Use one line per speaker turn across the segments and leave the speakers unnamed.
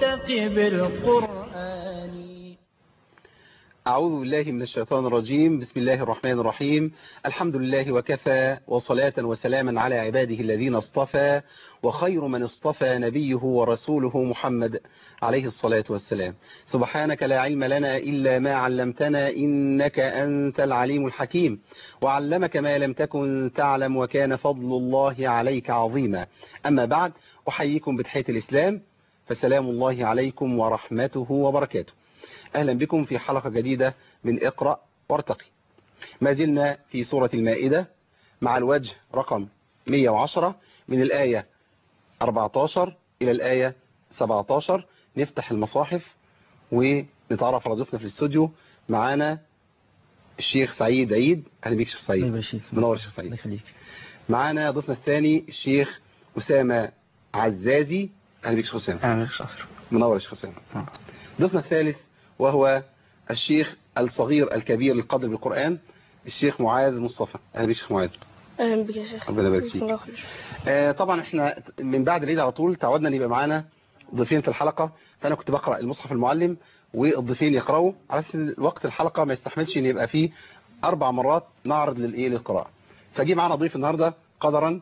وارتقب القرآن
أعوذ بالله من الشيطان الرجيم بسم الله الرحمن الرحيم الحمد لله وكفى وصلاة وسلاما على عباده الذين اصطفى وخير من اصطفى نبيه ورسوله محمد عليه الصلاة والسلام سبحانك لا علم لنا إلا ما علمتنا إنك أنت العليم الحكيم وعلمك ما لم تكن تعلم وكان فضل الله عليك عظيما أما بعد أحييكم بتحية الإسلام فسلام الله عليكم ورحمته وبركاته أهلا بكم في حلقة جديدة من اقرأ وارتقي ما زلنا في سورة المائدة مع الوجه رقم 110 من الآية 14 إلى الآية 17 نفتح المصاحف ونتعرف على ضيوفنا في الاستوديو معانا الشيخ سعيد عيد أهلا بيك شيخ سعيد منور شيخ سعيد معانا ضيفنا الثاني الشيخ أسامة عزازي أهلا بيك شيخ أسامة
أهلا بك
منور يا شيخ أسامة ضيفنا الثالث وهو الشيخ الصغير الكبير القدر بالقرآن الشيخ معاذ مصطفى أهلا بك شيخ معاذ
اهلا بك يا شيخ
ربنا يبارك فيك آه طبعا احنا من بعد العيد على طول تعودنا ان يبقى معانا ضيفين في الحلقة فانا كنت بقرأ المصحف المعلم والضيفين يقرأوا على اساس ان وقت الحلقة ما يستحملش ان يبقى فيه اربع مرات نعرض للايه للقراءة فجي معانا ضيف النهاردة قدرا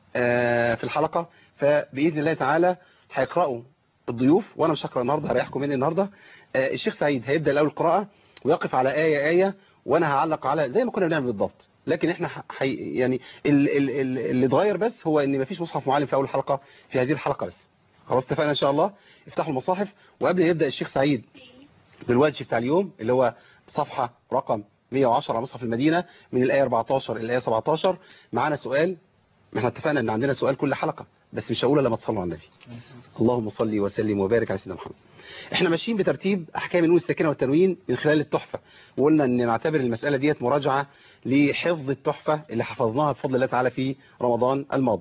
آه في الحلقة فبإذن الله تعالى هيقرأوا الضيوف وانا مش هقرأ النهاردة هريحكم مني النهاردة آه الشيخ سعيد هيبدأ الاول القراءة ويقف على آية آية وانا هعلق على زي ما كنا بنعمل بالضبط لكن احنا حي يعني ال ال ال اللي اتغير بس هو ان مفيش مصحف معلم في اول حلقة في هذه الحلقة بس خلاص اتفقنا ان شاء الله افتحوا المصاحف وقبل ما يبدأ الشيخ سعيد بالوجه بتاع اليوم اللي هو صفحة رقم 110 على مصحف المدينة من الآية 14 إلى الآية 17 معانا سؤال ما احنا اتفقنا ان عندنا سؤال كل حلقة بس مش هقولها لما تصلوا على النبي اللهم صل وسلم وبارك على سيدنا محمد احنا ماشيين بترتيب احكام النون الساكنه والتنوين من خلال التحفه وقلنا ان نعتبر المساله ديت مراجعه لحفظ التحفه اللي حفظناها بفضل الله تعالى في رمضان الماضي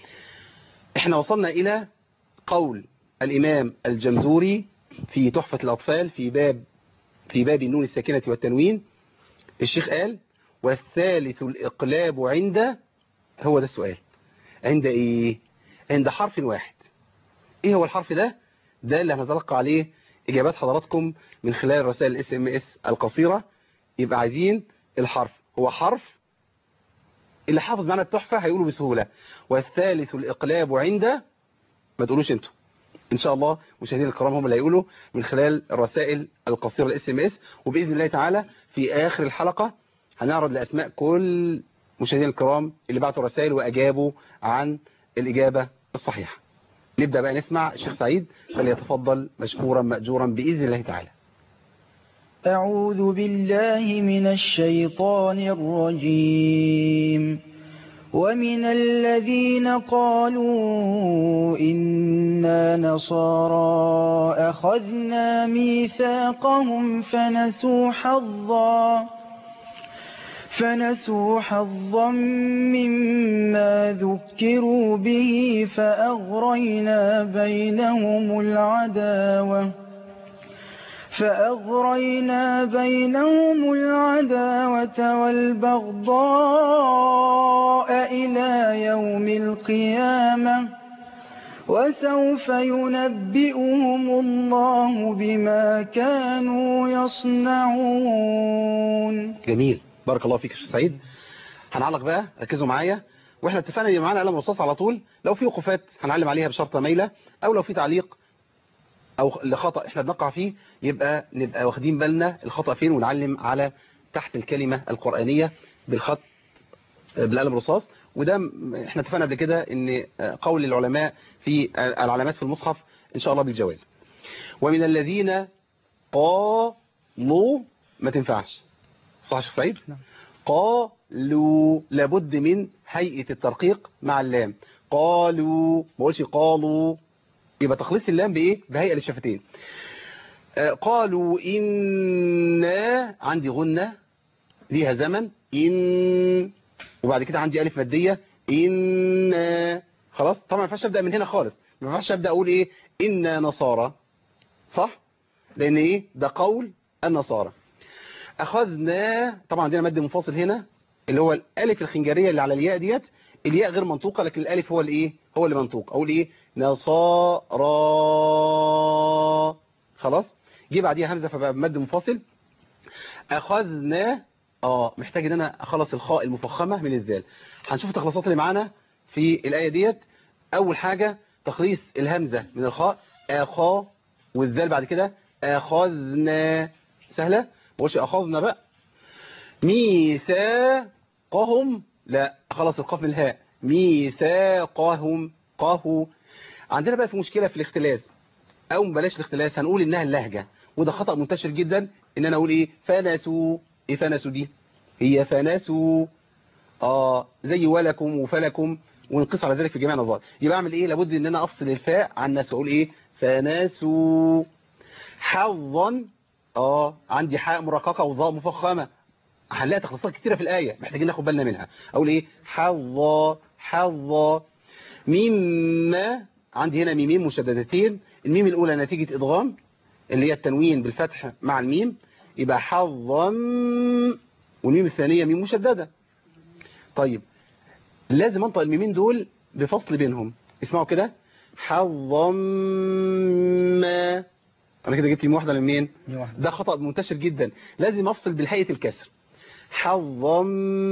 احنا وصلنا الى قول الامام الجمزوري في تحفه الاطفال في باب في باب النون الساكنه والتنوين الشيخ قال والثالث الاقلاب عند هو ده السؤال عند ايه عند حرف واحد ايه هو الحرف ده ده اللي هنتلقى عليه اجابات حضراتكم من خلال رسائل الاس ام اس القصيرة يبقى عايزين الحرف هو حرف اللي حافظ معنا التحفة هيقولوا بسهولة والثالث الاقلاب عند ما تقولوش انتوا ان شاء الله مشاهدين الكرام هم اللي هيقولوا من خلال الرسائل القصيرة الاس ام اس وباذن الله تعالى في اخر الحلقة هنعرض لاسماء كل مشاهدين الكرام اللي بعتوا رسائل واجابوا عن الاجابة الصحيحة نبدأ بقى نسمع الشيخ سعيد فليتفضل مشكورا مأجورا بإذن الله تعالى
أعوذ بالله من الشيطان الرجيم ومن الذين قالوا إنا نصارى أخذنا ميثاقهم فنسوا حظا فنسوا حظا مما ذكروا به فأغرينا بينهم العداوة فأغرينا بينهم العداوة والبغضاء إلى يوم القيامة وسوف ينبئهم الله بما كانوا يصنعون
جميل بارك الله فيك يا شيخ سعيد هنعلق بقى ركزوا معايا واحنا اتفقنا ان معانا قلم رصاص على طول لو في وقفات هنعلم عليها بشرطه مايله او لو في تعليق او لخطا احنا بنقع فيه يبقى نبقى واخدين بالنا الخطا فين ونعلم على تحت الكلمه القرانيه بالخط بالقلم الرصاص وده احنا اتفقنا قبل كده ان قول العلماء في العلامات في المصحف ان شاء الله بالجواز ومن الذين قالوا ما تنفعش صح يا شيخ سعيد قالوا لابد من هيئة الترقيق مع اللام قالوا ما بقولش قالوا يبقى تخليص اللام بايه بهيئة للشفتين آه قالوا إنا عندي غنة ليها زمن إن وبعد كده عندي ألف مادية إن خلاص طبعا ما ينفعش أبدأ من هنا خالص ما ينفعش أبدأ أقول إيه إنا نصارى صح لأن إيه ده قول النصارى أخذنا طبعا عندنا مد منفصل هنا اللي هو الألف الخنجرية اللي على الياء ديت الياء غير منطوقة لكن الألف هو الإيه هو اللي منطوق أقول إيه نصارى خلاص جه بعديها همزة فبقى بمد منفصل أخذنا اه محتاج ان انا اخلص الخاء المفخمة من الذال هنشوف التخلصات اللي معانا في الآية ديت اول حاجة تخليص الهمزة من الخاء اخا والذال بعد كده اخذنا سهلة ما بقولش اخذنا بقى ميثاقهم لا خلص القاف من الهاء ميثاقهم قاهو عندنا بقى في مشكلة في الاختلاس او بلاش الاختلاس هنقول انها اللهجة وده خطأ منتشر جدا ان انا اقول ايه فنسوا ايه فنسوا دي هي فنسوا اه زي ولكم وفلكم ونقص على ذلك في جميع النظار يبقى اعمل ايه لابد ان انا افصل الفاء عن الناس واقول ايه فنسوا حظا اه عندي حاء مرققة وظاء مفخمة هنلاقي تخلصات كتيرة في الآية محتاجين ناخد بالنا منها اقول ايه حظا حظا مما عندي هنا ميمين مشددتين الميم الأولى نتيجة إدغام اللي هي التنوين بالفتح مع الميم يبقى حظا والميم الثانية ميم مشددة طيب لازم انطق الميمين دول بفصل بينهم اسمعوا كده حظا ما انا كده جبت ميم واحدة لمين ده خطأ منتشر جدا لازم افصل بالهيئة الكسر حظا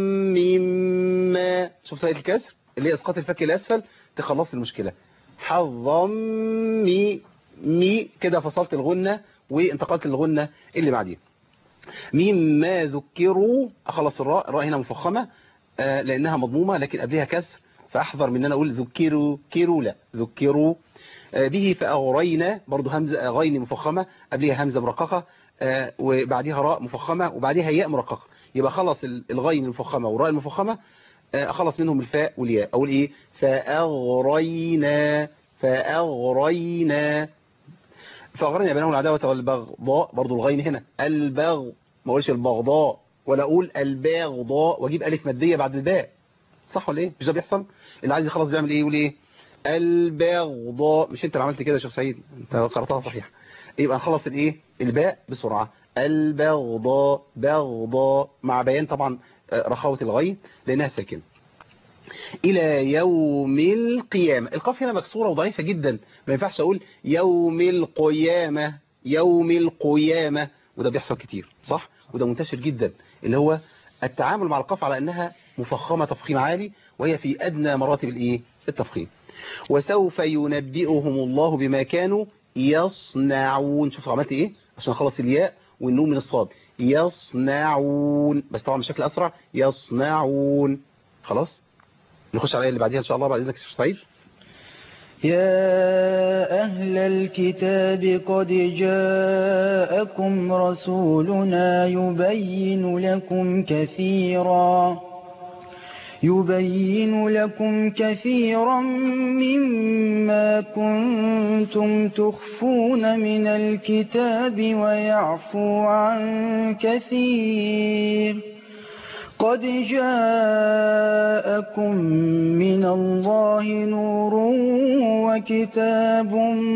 مما شفت هيئة الكسر اللي هي اسقاط الفك الاسفل تخلص المشكلة حظا مي مي كده فصلت الغنة وانتقلت للغنة اللي بعديها مما ذكروا اخلص الراء الراء هنا مفخمة آه لانها مضمومة لكن قبلها كسر فاحذر من ان انا اقول ذكروا كيروا لا ذكروا آه به فاغرينا برضو همزة غين مفخمة قبلها همزة مرققة آه وبعدها راء مفخمة وبعدها ياء مرققة يبقى خلص الغين المفخمة والراء المفخمة اخلص منهم الفاء والياء اقول ايه فاغرينا فاغرينا فاغرينا بينهم العداوه والبغضاء برضو الغين هنا البغ ما اقولش البغضاء ولا اقول البغضاء واجيب الف ماديه بعد الباء صح ولا ايه مش ده بيحصل اللي عايز يخلص بيعمل ايه يقول ايه البغضاء مش انت اللي عملت كده يا شيخ سعيد انت قراتها صحيح يبقى نخلص الايه الباء بسرعه البغضاء بغضاء مع بيان طبعا رخاوة الغين لأنها ساكنة إلى يوم القيامة القاف هنا مكسورة وضعيفة جدا ما ينفعش أقول يوم القيامة يوم القيامة وده بيحصل كتير صح وده منتشر جدا اللي هو التعامل مع القاف على أنها مفخمة تفخيم عالي وهي في أدنى مراتب الإيه التفخيم وسوف ينبئهم الله بما كانوا يصنعون شوفوا عملت إيه عشان خلص الياء والنون من الصاد يصنعون بس طبعا بشكل أسرع يصنعون خلاص نخش على اللي بعديها إن شاء الله بعد إذنك سيف سعيد
يا أهل الكتاب قد جاءكم رسولنا يبين لكم كثيرا يبين لكم كثيرا مما كنتم تخفون من الكتاب ويعفو عن كثير قد جاءكم من الله نور وكتاب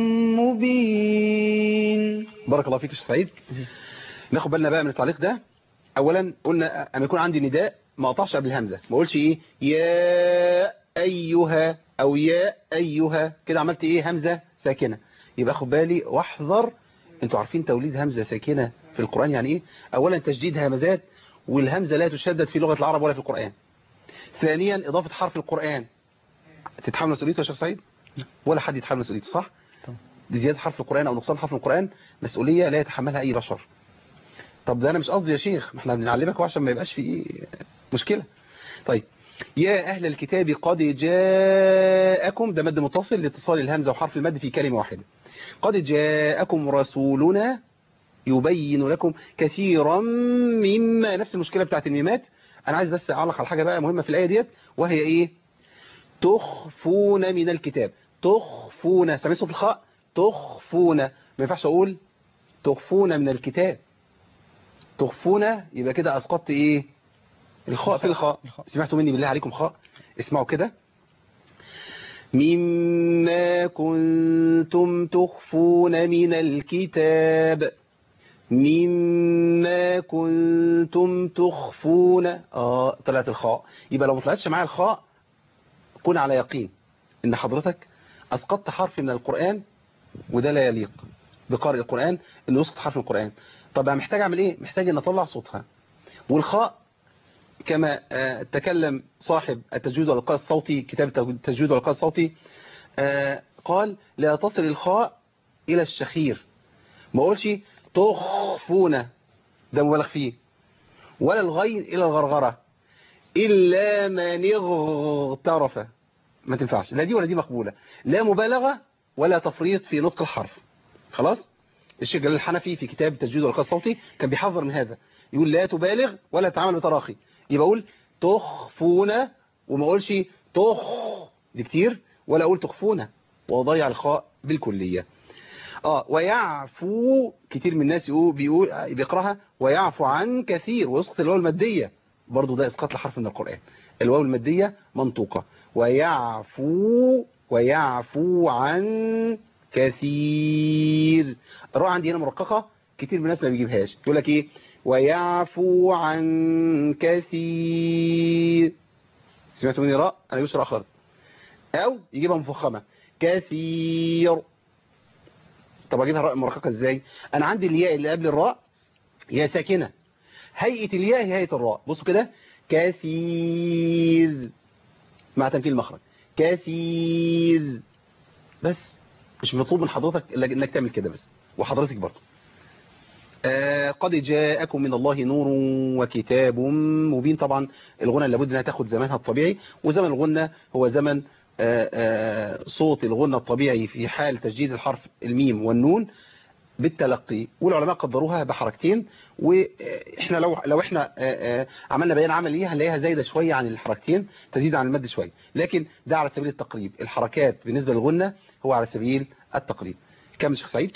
مبين
بارك الله فيك يا سعيد ناخد بالنا بقى من التعليق ده اولا قلنا اما يكون عندي نداء ما اقطعش قبل الهمزه ما اقولش ايه يا ايها او يا ايها كده عملت ايه همزه ساكنه يبقى خد بالي واحذر انتوا عارفين توليد همزه ساكنه في القران يعني ايه اولا تشديد همزات والهمزه لا تشدد في لغه العرب ولا في القران ثانيا اضافه حرف القران تتحمل مسؤوليته يا شيخ سعيد ولا حد يتحمل مسؤوليته صح دي زياده حرف القران او نقصان حرف القران مسؤوليه لا يتحملها اي بشر طب ده انا مش قصدي يا شيخ ما احنا بنعلمك عشان ما يبقاش في مشكلة طيب يا أهل الكتاب قد جاءكم ده مد متصل لاتصال الهمزة وحرف المد في كلمة واحدة قد جاءكم رسولنا يبين لكم كثيرا مما نفس المشكلة بتاعت الميمات أنا عايز بس أعلق على حاجة بقى مهمة في الآية ديت وهي إيه تخفون من الكتاب تخفون سامعين صوت الخاء تخفون ما ينفعش أقول تخفون من الكتاب تخفون يبقى كده أسقطت إيه الخاء في الخاء سمعتوا مني بالله عليكم خاء اسمعوا كده مما كنتم تخفون من الكتاب مما كنتم تخفون اه طلعت الخاء يبقى لو ما طلعتش معايا الخاء كن على يقين ان حضرتك اسقطت حرف من القرآن وده لا يليق بقارئ القرآن انه يسقط حرف القرآن طب أنا محتاج اعمل ايه محتاج ان اطلع صوتها والخاء كما آه، تكلم صاحب التجويد والإلقاء الصوتي كتاب التجويد والإلقاء الصوتي آه، قال لا تصل الخاء إلى الشخير ما اقولش تخفون ده مبالغ فيه ولا الغين إلى الغرغرة إلا من اغترف ما تنفعش لا دي ولا دي مقبولة لا مبالغة ولا تفريط في نطق الحرف خلاص الشيخ جلال الحنفي في كتاب التجويد والإلقاء الصوتي كان بيحذر من هذا يقول لا تبالغ ولا تتعامل بتراخي يبقى اقول تخفون وما اقولش تخ دي كتير ولا اقول تخفون واضيع الخاء بالكلية اه ويعفو كتير من الناس يقول بيقول بيقراها ويعفو عن كثير ويسقط الواو المادية برضو ده اسقاط لحرف من القرآن الواو المادية منطوقة ويعفو ويعفو عن كثير الراء عندي هنا مرققة كتير من الناس ما بيجيبهاش يقول لك ايه ويعفو عن كثير سمعتوا مني راء انا يوش راء خالص او يجيبها مفخمة كثير طب اجيبها راء مرققة ازاي انا عندي الياء اللي قبل الراء يا ساكنة هيئة الياء هي هيئة الراء بصوا كده كثير مع تمكين المخرج كثير بس مش مطلوب من حضرتك إلا انك تعمل كده بس وحضرتك برضه آه قد جاءكم من الله نور وكتاب مبين طبعا الغنى لابد انها تاخد زمانها الطبيعي وزمن الغنى هو زمن آه آه صوت الغنى الطبيعي في حال تجديد الحرف الميم والنون بالتلقي والعلماء قدروها بحركتين واحنا لو لو احنا عملنا بيان عملي ليها هنلاقيها زايده شويه عن الحركتين تزيد عن المد شويه لكن ده على سبيل التقريب الحركات بالنسبه للغنه هو على سبيل التقريب كم شيخ سعيد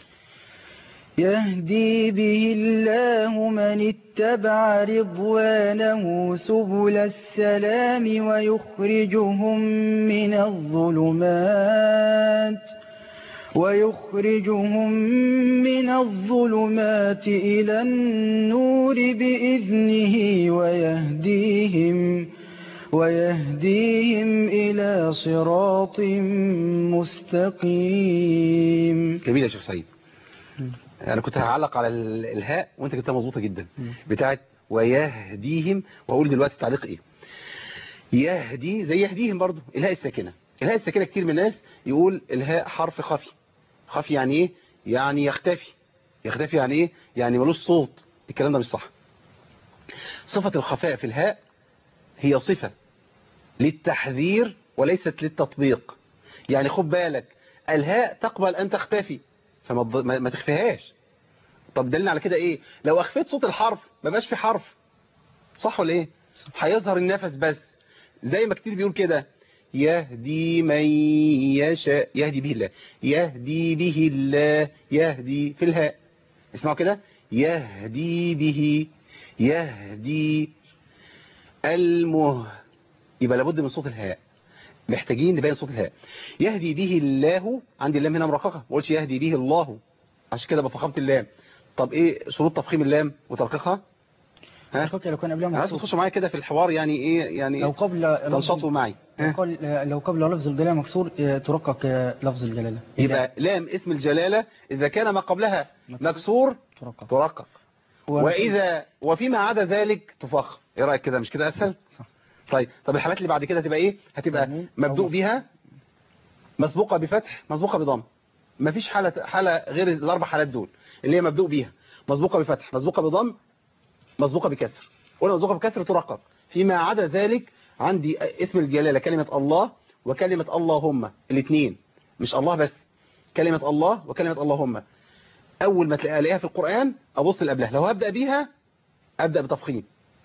يهدي به الله من اتبع رضوانه سبل السلام ويخرجهم من الظلمات ويخرجهم من الظلمات إلى النور بإذنه ويهديهم ويهديهم إلى صراط مستقيم
جميل يا شيخ سعيد أنا كنت هعلق على الهاء وانت كنتها مظبوطة جدا بتاعت ويهديهم وأقول دلوقتي التعليق إيه يهدي زي يهديهم برضو الهاء الساكنة الهاء الساكنة كتير من الناس يقول الهاء حرف خفي خفي يعني ايه يعني يختفي يختفي يعني ايه يعني ملوش صوت الكلام ده مش صح صفة الخفاء في الهاء هي صفة للتحذير وليست للتطبيق يعني خد بالك الهاء تقبل ان تختفي فما ما تخفيهاش طب دلنا على كده ايه لو اخفيت صوت الحرف ما بقاش في حرف صح ولا ايه هيظهر النفس بس زي ما كتير بيقول كده يهدي من يشاء يهدي به الله يهدي به الله يهدي في الهاء اسمعوا كده يهدي به يهدي المه يبقى لابد من صوت الهاء محتاجين نبين صوت الهاء يهدي به الله عندي اللام هنا مرققه ما قلتش يهدي به الله عشان كده بفخمت اللام طب ايه شروط تفخيم اللام وترقيقها
ها لو كان قبلها
عايز تخشوا معايا كده في الحوار يعني ايه يعني
لو قبل
تنشطوا معي
لو قبل لفظ الجلاله مكسور ترقق لفظ الجلاله
يبقى لام اسم الجلاله اذا كان ما قبلها مكسور ترقق, ترقق. واذا وفيما عدا ذلك تفخم ايه رايك كده مش كده اسهل صح طيب طب الحالات اللي بعد كده هتبقى ايه هتبقى مبدوء بيها مسبوقه بفتح مسبوقه بضم مفيش حاله حاله غير الاربع حالات دول اللي هي مبدوء بيها مسبوقه بفتح مسبوقه بضم مسبوقة بكسر ولا مسبوقة بكسر ترقق فيما عدا ذلك عندي اسم الجلالة كلمة الله وكلمة اللهم الاثنين مش الله بس كلمة الله وكلمة اللهم أول ما تلاقيها في القرآن أبص لقبلها لو هبدأ بيها أبدأ بتفخيم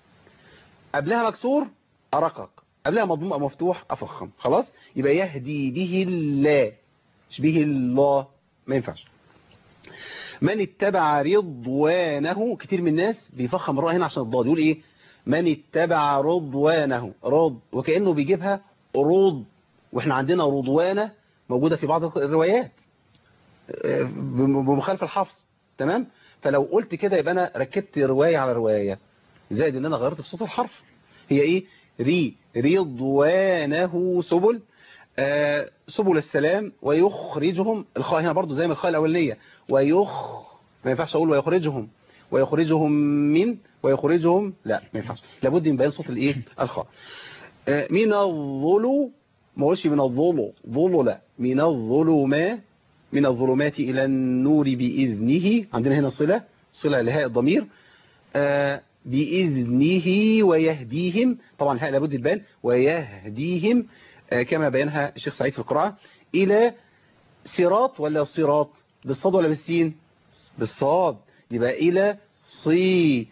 قبلها مكسور أرقق قبلها مضموم أو مفتوح أفخم خلاص يبقى يهدي به الله مش به الله ما ينفعش من اتبع رضوانه كتير من الناس بيفخم الراء هنا عشان الضاد يقول ايه من اتبع رضوانه رض وكأنه بيجيبها رض واحنا عندنا رضوانة موجودة في بعض الروايات بمخالف الحفظ تمام فلو قلت كده يبقى انا ركبت رواية على رواية زائد ان انا غيرت في صوت الحرف هي ايه ري رضوانه سبل آه، سبل السلام ويخرجهم الخاء هنا برضو زي ما الخاء الأولانية ويخ ما ينفعش أقول ويخرجهم ويخرجهم من ويخرجهم لا ما ينفعش لابد من بيان صوت الايه الخاء آه، من الظلو ما اقولش من الظلو ظلو لا من الظلمات من الظلمات إلى النور بإذنه عندنا هنا صلة صلة لهاء الضمير آه، بإذنه ويهديهم طبعا الهاء لابد تبان ويهديهم آه، كما بينها الشيخ سعيد في القراءة إلى صراط ولا صراط بالصاد ولا بالسين بالصاد يبقى إلى صي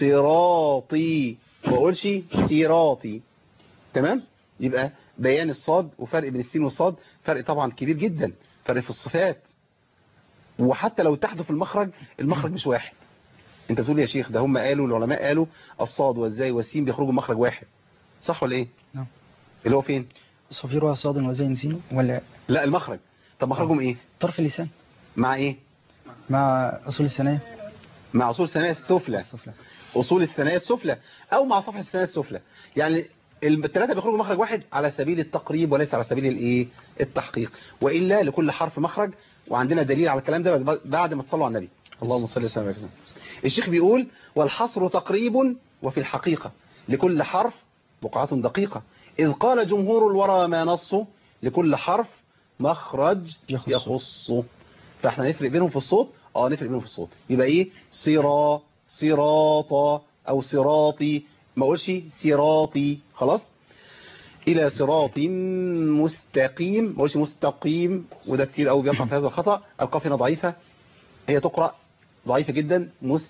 صراطي ما اقولش صراطي تمام يبقى بيان الصاد وفرق بين السين والصاد فرق طبعا كبير جدا فرق في الصفات وحتى لو تحدث المخرج المخرج مش واحد انت بتقول يا شيخ ده هم قالوا العلماء قالوا الصاد والزاي والسين بيخرجوا مخرج واحد صح ولا ايه
نعم.
اللي هو فين
صفير وصاد وزين سين ولا
لا المخرج طب مخرجهم ايه
طرف اللسان
مع ايه
مع أصول الثنايا
مع اصول الثنايا السفلى
السفلى
اصول الثنايا السفلى او مع صفحه الثنايا السفلى يعني الثلاثه بيخرجوا مخرج واحد على سبيل التقريب وليس على سبيل الايه التحقيق والا لكل حرف مخرج وعندنا دليل على الكلام ده بعد ما تصلوا على النبي اللهم صل وسلم على الشيخ بيقول والحصر تقريب وفي الحقيقة لكل حرف بقعة دقيقة إذ قال جمهور الورى ما نصه لكل حرف مخرج
يخصه.
يخصه فاحنا نفرق بينهم في الصوت اه نفرق بينهم في الصوت يبقى ايه صرا صراطا او صراطي ما اقولش صراطي خلاص الى صراط مستقيم ما اقولش مستقيم وده كتير قوي بيقع في هذا الخطأ القاف هنا ضعيفة هي تقرأ ضعيفة جدا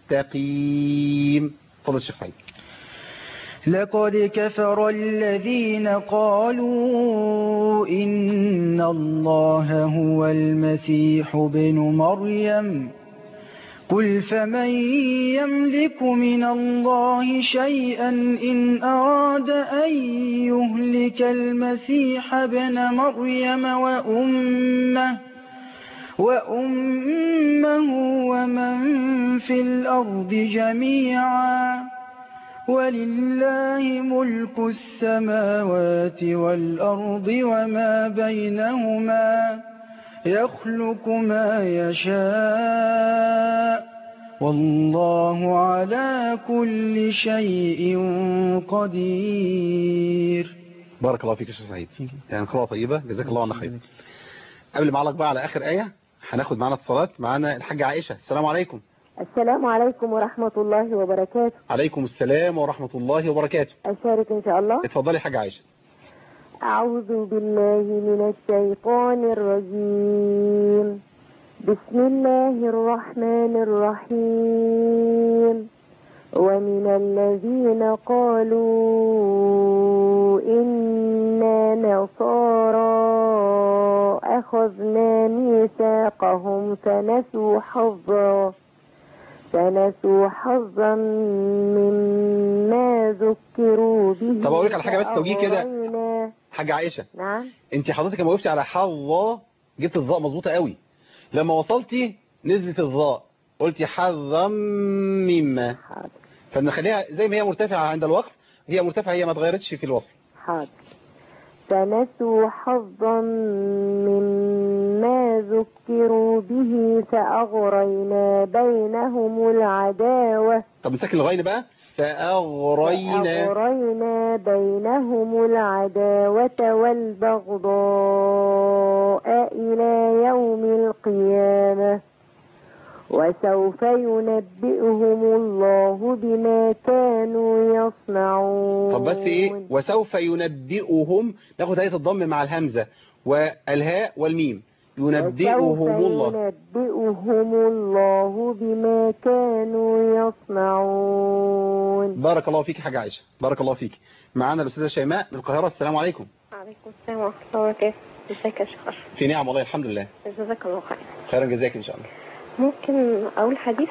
مستقيم فضل الشيخ سعيد
لقد كفر الذين قالوا إن الله هو المسيح بن مريم قل فمن يملك من الله شيئا إن أراد أن يهلك المسيح ابن مريم وأمه وأمه ومن في الأرض جميعا ولله ملك السماوات والأرض وما بينهما يخلق ما يشاء والله على كل شيء قدير
بارك الله فيك يا شيخ سعيد يعني قراءة طيبة جزاك الله عنا خير قبل ما اعلق بقى على آخر آية هناخد معانا اتصالات معانا الحاجة عائشة السلام عليكم
السلام عليكم ورحمة الله وبركاته
عليكم السلام ورحمة الله وبركاته
أشارك إن شاء الله
اتفضلي يا حاجة عائشة
أعوذ بالله من الشيطان الرجيم بسم الله الرحمن الرحيم ومن الذين قالوا إنا نصارى أخذنا ميثاقهم فنسوا حظا فنسوا حظا مما ذكروا به
طب أقول لك على حاجة بس توجيه كده.
فأغرينا-
حاجة عائشة
نعم
انت حضرتك لما وقفتي على حظا جبت الظاء مظبوطة قوي لما وصلتي نزلت الظاء قلتي حظا مما
حاضر
فنخليها زي ما هي مرتفعة عند الوقف هي مرتفعة هي ما اتغيرتش في الوصل
حاضر فنسوا حظا مما ذكروا به فأغرينا بينهم العداوة
طب نسكن الغين بقى فأغرينا
فأغرينا بينهم العداوة والبغضاء إلى يوم القيامة وسوف ينبئهم الله بما كانوا يصنعون
طب بس ايه وسوف ينبئهم ناخد هيئة الضم مع الهمزة والهاء والميم ينبئهم الله
ينبئهم الله بما كانوا يصنعون
بارك الله فيك يا حاجة عائشة بارك الله فيك معانا الأستاذة شيماء من القاهرة السلام عليكم
وعليكم السلام ورحمة الله وبركاته ازيك يا شيخ أشرف
في نعم والله الحمد لله
جزاك الله خير
خيرا جزاك إن شاء الله
ممكن أقول حديث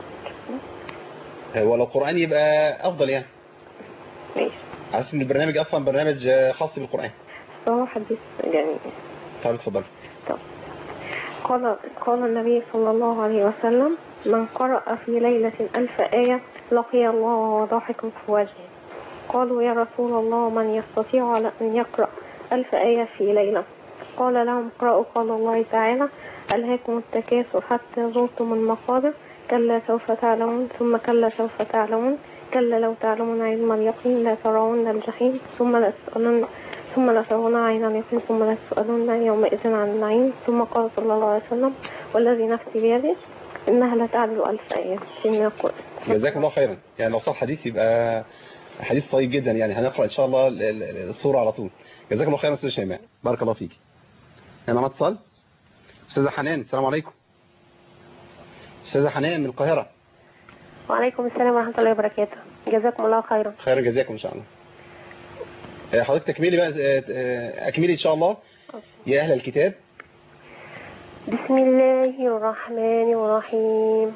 آه، ولو قرآن يبقى أفضل يعني
ماشي
على أساس إن البرنامج أصلا برنامج آه، خاص بالقرآن
بس هو حديث جميل
طب اتفضل
قال قال النبي صلى الله عليه وسلم من قرأ في ليلة ألف آية لقي الله وهو ضاحك في وجهه قالوا يا رسول الله من يستطيع على أن يقرأ ألف آية في ليلة قال لهم اقرأوا قال الله تعالى ألهاكم التكاثر حتى زرتم المقابر كلا سوف تعلمون ثم كلا سوف تعلمون كلا لو تعلمون علم اليقين لا ترون الجحيم ثم لتسألن ثم لترون عين اليقين ثم لتسألن يومئذ عن النعيم ثم قال صلى الله عليه وسلم والذي نفسي بيده إنها لتعدل ألف آية في من القرآن
جزاكم الله خيرا يعني لو صح حديث يبقى حديث طيب جدا يعني هنقرأ إن شاء الله ال- ال- الصورة على طول جزاكم الله خيرا أستاذ شيماء بارك الله فيك أنا معنا اتصال أستاذة حنان السلام عليكم أستاذة حنان من القاهرة
وعليكم السلام ورحمة الله وبركاته جزاكم الله خيرا
خير جزاكم إن شاء الله آه، حضرتك تكملي بقى آه، آه، أكملي إن شاء الله يا أهل الكتاب
بسم الله الرحمن الرحيم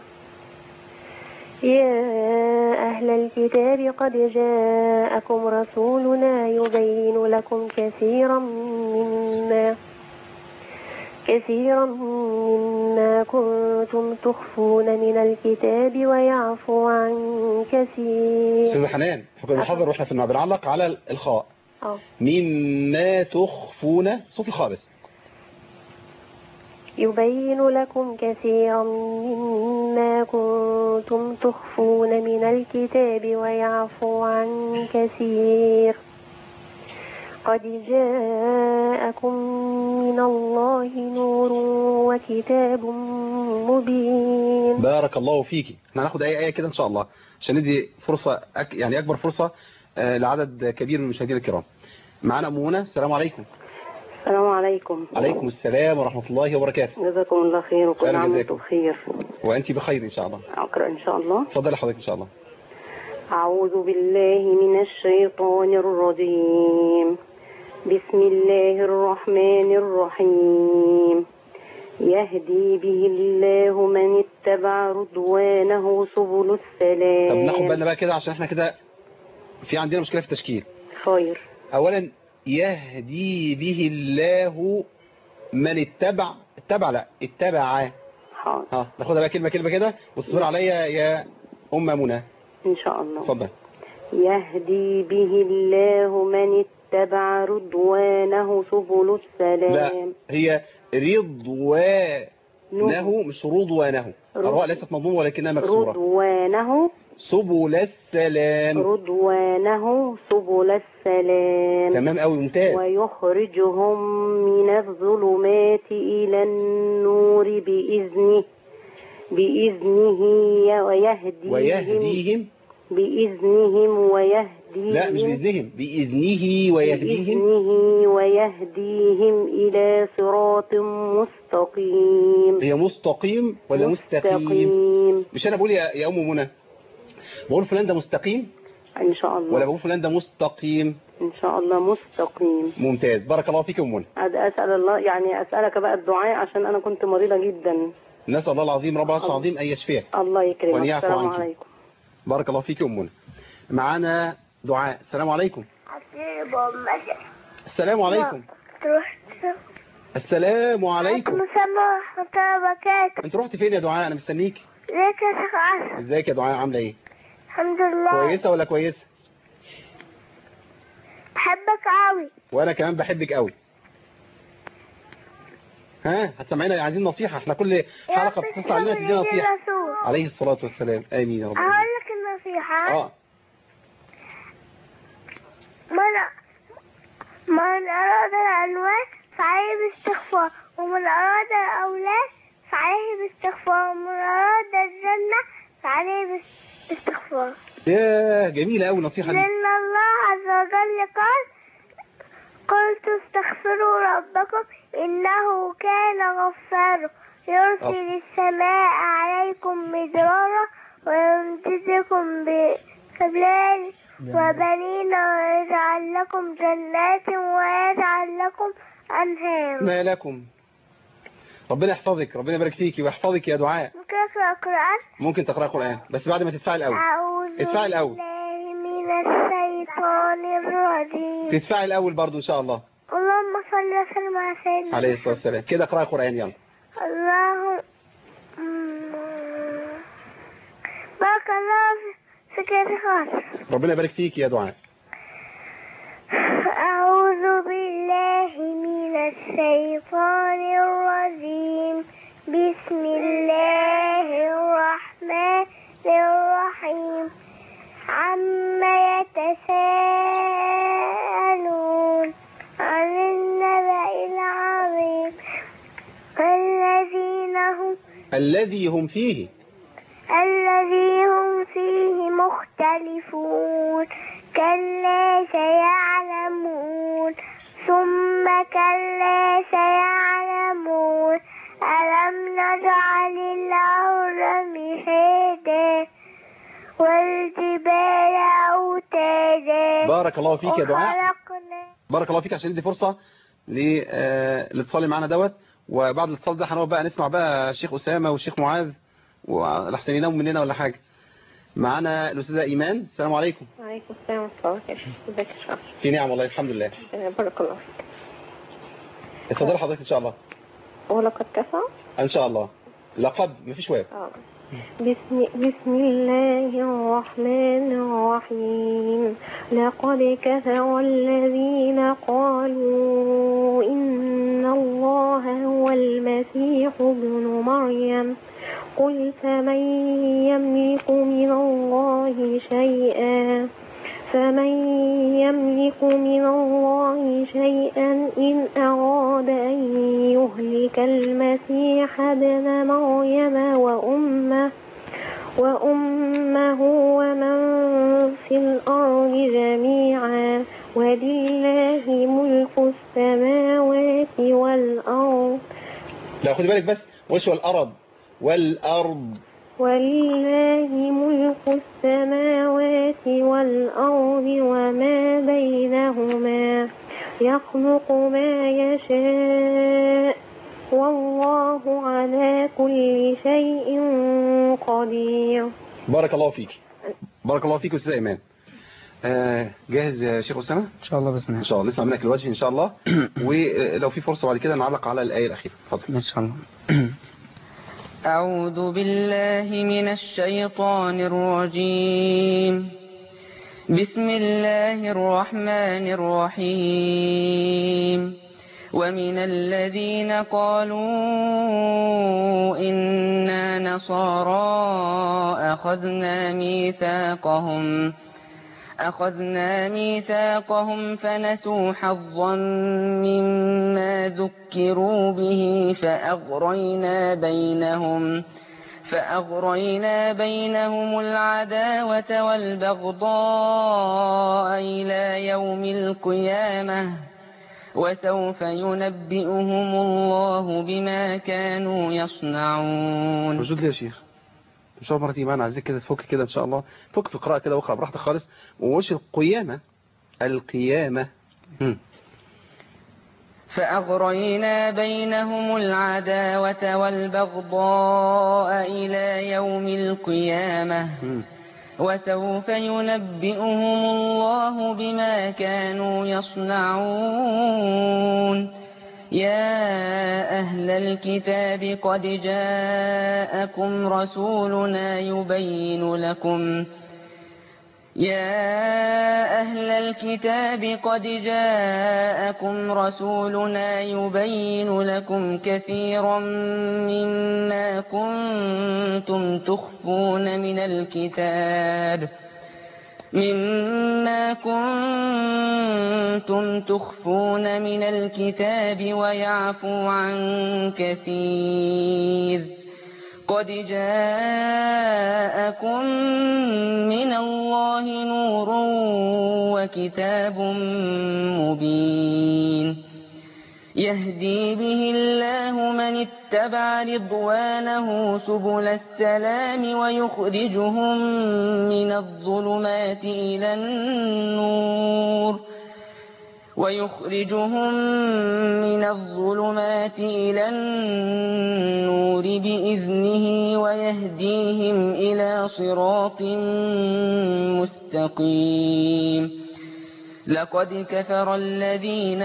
يا أهل الكتاب قد جاءكم رسولنا يبين لكم كثيرا مما كثيرا مما كنتم تخفون من الكتاب ويعفو عن كثير
أستاذة حنان احنا كنا بنحضر واحنا في الماء بنعلق على الخاء
أه.
مما تخفون صوت الخاء بس
يبين لكم كثيرا مما كنتم تخفون من الكتاب ويعفو عن كثير قد جاءكم من الله نور وكتاب مبين
بارك الله فيكي احنا هناخد اي ايه كده ان شاء الله عشان ندي فرصه أك... يعني اكبر فرصه آه، لعدد كبير من المشاهدين الكرام معانا ام منى السلام عليكم
السلام عليكم
عليكم السلام ورحمه الله وبركاته
جزاكم الله خير وكل
خير
عام
جزاكم.
وانتم بخير
وانت بخير ان شاء الله
أقرأ إن شاء الله
اتفضلي حضرتك ان شاء الله
أعوذ بالله من الشيطان الرجيم بسم الله الرحمن الرحيم يهدي به الله من اتبع رضوانه سبل السلام
طب ناخد بالنا بقى كده عشان احنا كده في عندنا مشكله في التشكيل
خير
اولا يهدي به الله من اتبع اتبع لا اتبع
حاضر
ها ناخدها بقى كلمه كلمه كده واصبر عليا يا ام منى
إن شاء الله
اتفضل
يهدي به الله من اتبع رضوانه سبل السلام
لا هي رضوانه مش رضوانه الراء ليست مضمومه ولكنها مكسوره
رضوانه
سبل السلام
رضوانه سبل السلام
تمام قوي ممتاز
ويخرجهم من الظلمات إلى النور بإذنه بإذنه ويهديهم
ويهديهم
بإذنهم ويهديهم
لا مش بإذنهم بإذنه ويهديهم
بإذنه ويهديهم إلى صراط مستقيم
هي مستقيم ولا مستقيم
مستقيم
مش انا بقول يا يا ام منى بقول فلان ده مستقيم
إن شاء الله
ولا بقول فلان ده مستقيم
إن شاء الله مستقيم
ممتاز بارك الله فيك يا ام منى
عاد أسأل الله يعني أسألك بقى الدعاء عشان أنا كنت مريضة جدا
نسال الله العظيم رب العرش العظيم ان يشفيك
الله يكرمك
وأن يعفو
السلام
عنك.
عليكم
بارك الله فيك يا ام منى معانا دعاء السلام عليكم السلام عليكم
تروح
السلام عليكم
مسمى وبركاته
انت رحت فين يا دعاء انا مستنيك
ليك يا شيخ عاصم
ازيك يا دعاء عامله ايه
الحمد لله
كويسه ولا كويسه
بحبك قوي
وانا كمان بحبك قوي ها هتسمعينا عايزين نصيحه احنا كل حلقه بتتصل علينا تدينا نصيحه
الرسول
عليه الصلاه والسلام امين يا رب
اقول لك النصيحة
اه
من من اراد العنوان فعليه باستغفار ومن اراد الاولاد فعليه باستغفار ومن اراد الجنة فعليه باستغفار
ياه جميله قوي النصيحه دي
لأن الله عز وجل قال قلت استغفروا ربكم إنه كان غفارا يرسل السماء عليكم مدرارا ويمددكم بأبلال وبنين ويجعل لكم جنات ويجعل لكم أنهار
ما لكم ربنا يحفظك ربنا يبارك فيكي ويحفظك يا دعاء
ممكن أقرأ القرآن
ممكن تقرأ قرآن بس بعد ما تدفعي الأول
أعوذ
ادفعي الأول.
بالله من الشيطان الرجيم
تدفعي الأول برضو إن شاء الله
اللهم صل وسلم على سيدنا
عليه الصلاة والسلام كده اقرأي قرآن يلا
اللهم بارك الله فيك يا شيخ
ربنا يبارك فيكي يا دعاء
أعوذ بالله الشيطان الرجيم بسم الله الرحمن الرحيم عما يتساءلون عن النبأ العظيم الذين هم
الذي هم فيه
الذي هم فيه مختلفون كلا سيعلمون ثم كلا سيعلمون ألم نجعل الأرض مهادا والجبال أوتادا
بارك الله فيك يا دعاء
وخلقنا
بارك الله فيك عشان ندي فرصة ل- آه، الاتصال معانا دوت وبعد الاتصال ده هنقعد بقى نسمع بقى الشيخ أسامة والشيخ معاذ ولحسن يناموا مننا ولا حاجة معانا الأستاذة إيمان السلام عليكم
وعليكم السلام ورحمة الله وبركاته ازيك يا شرف
في نعم والله الحمد لله
آه، بارك الله فيك
اتفضل حضرتك إن شاء الله
ولقد كفى
إن شاء الله لقد مفيش واو
آه. بسم, بسم الله الرحمن الرحيم لقد كفر الذين قالوا إن الله هو المسيح ابن مريم قل فمن يملك من الله شيئا فمن يملك من الله شيئا إن أراد أن يهلك المسيح ابن مريم وأمه وأمه ومن في الأرض جميعا ولله ملك السماوات والأرض
لا خدي بالك بس وش والأرض والأرض
ولله ملك السماوات والأرض وما بينهما يخلق ما يشاء والله على كل شيء قدير
بارك الله فيك بارك الله فيك أستاذة إيمان آه، جاهز يا شيخ أسامة
ان شاء الله باذن
إن
الله
شاء الله نسمع منك الوجه إن شاء الله ولو في فرصة بعد كده نعلق على الآية الأخيرة اتفضل
ان شاء الله
أعوذ بالله من الشيطان الرجيم بسم الله الرحمن الرحيم ومن الذين قالوا إنا نصارى أخذنا ميثاقهم أخذنا ميثاقهم فنسوا حظا مما ذكروا به فأغرينا بينهم فأغرينا بينهم العداوة والبغضاء إلى يوم القيامة وسوف ينبئهم الله بما كانوا يصنعون
موجود ليه يا شيخ ان شاء الله مرة تيجي معانا عايزك كده تفك كده ان شاء الله فك في القراءة كده واقرا براحتك خالص ومش القيامة القيامة مم.
فأغرينا بينهم العداوة والبغضاء إلى يوم القيامة
مم.
وسوف ينبئهم الله بما كانوا يصنعون يا أهل الكتاب قد جاءكم رسولنا يبين لكم يا أهل الكتاب قد جاءكم رسولنا يبين لكم كثيرا مما كنتم تخفون من الكتاب مما كنتم تخفون من الكتاب ويعفو عن كثير قد جاءكم من الله نور وكتاب مبين يهدي به الله من اتبع رضوانه سبل السلام ويخرجهم من الظلمات إلى النور ويخرجهم من الظلمات إلى النور بإذنه ويهديهم إلى صراط مستقيم لقد كفر الذين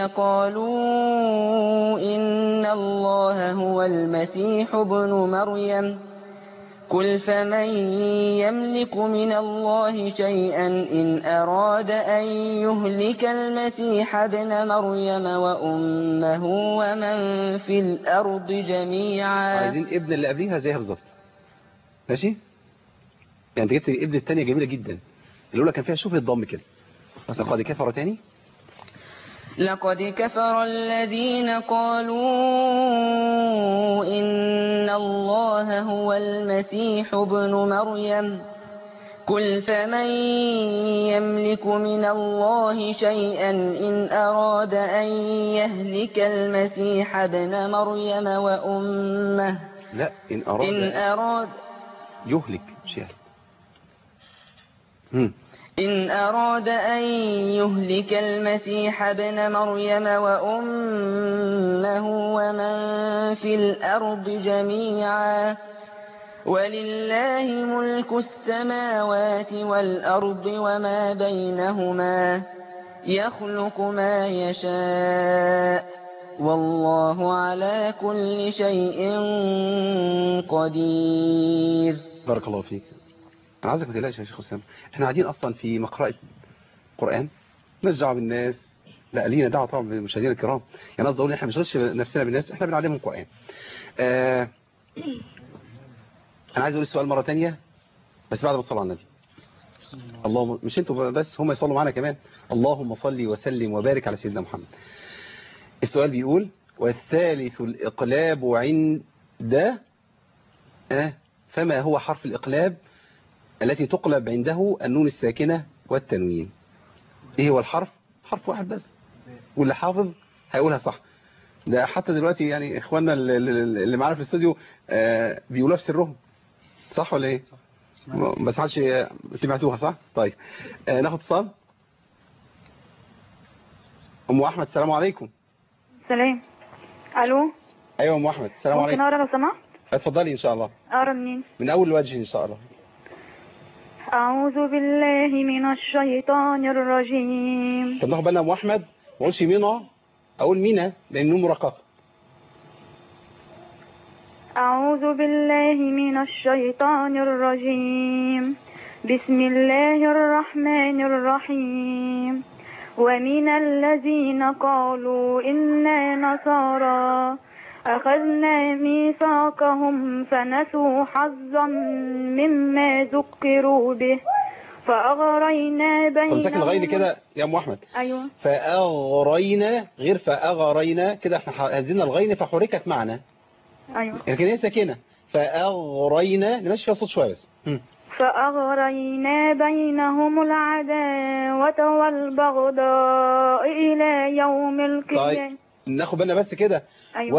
قالوا إن الله هو المسيح ابن مريم قل فمن يملك من الله شيئا إن أراد أن يهلك المسيح ابن مريم وأمه ومن في الأرض جميعا
عايزين ابن اللي قبليها زيها بالظبط ماشي يعني انت جبت ابن الثانيه جميله جدا الاولى كان فيها شبه الضم كده لقد كفر تاني
لقد كفر الذين قالوا إن الله هو المسيح ابن مريم قل فمن يملك من الله شيئا إن أراد أن يهلك المسيح ابن مريم وأمه
لا ان اراد
إن أراد
يهلك مش يهلك مم.
إن أراد أن يهلك المسيح ابن مريم وأمه ومن في الأرض جميعا ولله ملك السماوات والأرض وما بينهما يخلق ما يشاء والله على كل شيء قدير
بارك الله فيك انا عايزك ما تقلقش يا شيخ اسامه احنا قاعدين اصلا في مقرأة قرآن مالناش دعوه بالناس لا لينا دعوه طبعا بالمشاهدين الكرام يعني قصدي اقول إن احنا ما بنشغلش نفسنا بالناس احنا بنعلمهم قرآن آه انا عايز اقول السؤال مره ثانيه بس بعد ما تصلوا على النبي اللهم مش انتوا بس هم يصلوا معانا كمان اللهم صل وسلم وبارك على سيدنا محمد السؤال بيقول والثالث الإقلاب عند آه فما هو حرف الإقلاب التي تقلب عنده النون الساكنة والتنوين ايه هو الحرف حرف واحد بس واللي حافظ هيقولها صح ده حتى دلوقتي يعني اخواننا اللي- اللي اللي معانا في الاستوديو آه، بيقولوها في سرهم صح ولا ايه بس حدش سمعتوها صح طيب آه، ناخد اتصال ام احمد السلام عليكم
سلام الو
ايوه ام احمد السلام
ممكن
عليكم
اقرا لو سمحت
اتفضلي ان شاء الله
اقرا منين
من اول الوجه ان شاء الله
اعوذ بالله من الشيطان الرجيم
طب ناخد بالنا يا ام احمد ما اقولش مينا اقول مينا لان النون مرققه
اعوذ بالله من الشيطان الرجيم بسم الله الرحمن الرحيم ومن الذين قالوا إنا نصارى أخذنا ميثاقهم فنسوا حظا مما ذكروا به فأغرينا
طب ساكن
بينهم
الغين كده يا ام احمد
أيوة
فاغرينا غير فاغرينا كده احنا هزينا الغين فحركت معنا
أيوة
لكن هي ساكنه فاغرينا نمشي فيها صوت شويه بس هم.
فأغرينا بينهم العداوة والبغضاء إلى يوم القيامة
طيب ناخد بالنا بس كده
أيوة.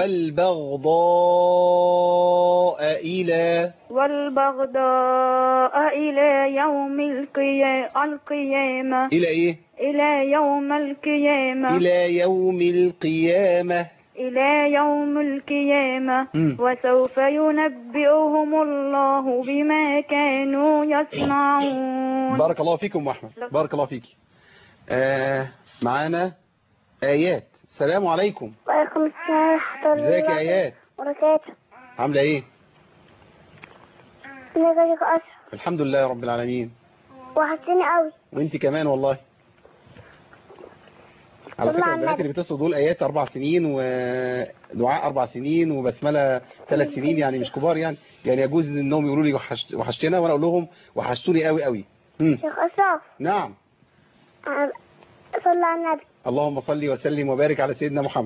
والبغضاء الى
والبغضاء إلى يوم القيا- القيامة
الى ايه
إلى يوم القيامة
الى يوم القيامه
إلى يوم القيامة
مم.
وسوف ينبئهم الله بما كانوا يصنعون
بارك الله فيكم ام احمد بارك الله فيك آه معانا ايات السلام عليكم
وعليكم السلام ورحمة الله
ازيك يا ايات
وبركاته
عامله ايه
ازيك يا شيخ أشرف
الحمد لله رب العالمين
وحشتني قوي
وانت كمان والله على
صلى
فكرة
على
البنات
النبي.
اللي بيتصلوا دول ايات اربع سنين ودعاء اربع سنين وبسملة ثلاث سنين يعني مش كبار يعني يعني يجوز انهم يقولوا لي وحشت- وحشتنا وانا اقول لهم وحشتوني قوي قوي مم.
شيخ أشرف
نعم
آه، صلى على النبي
اللهم صل وسلم وبارك على سيدنا محمد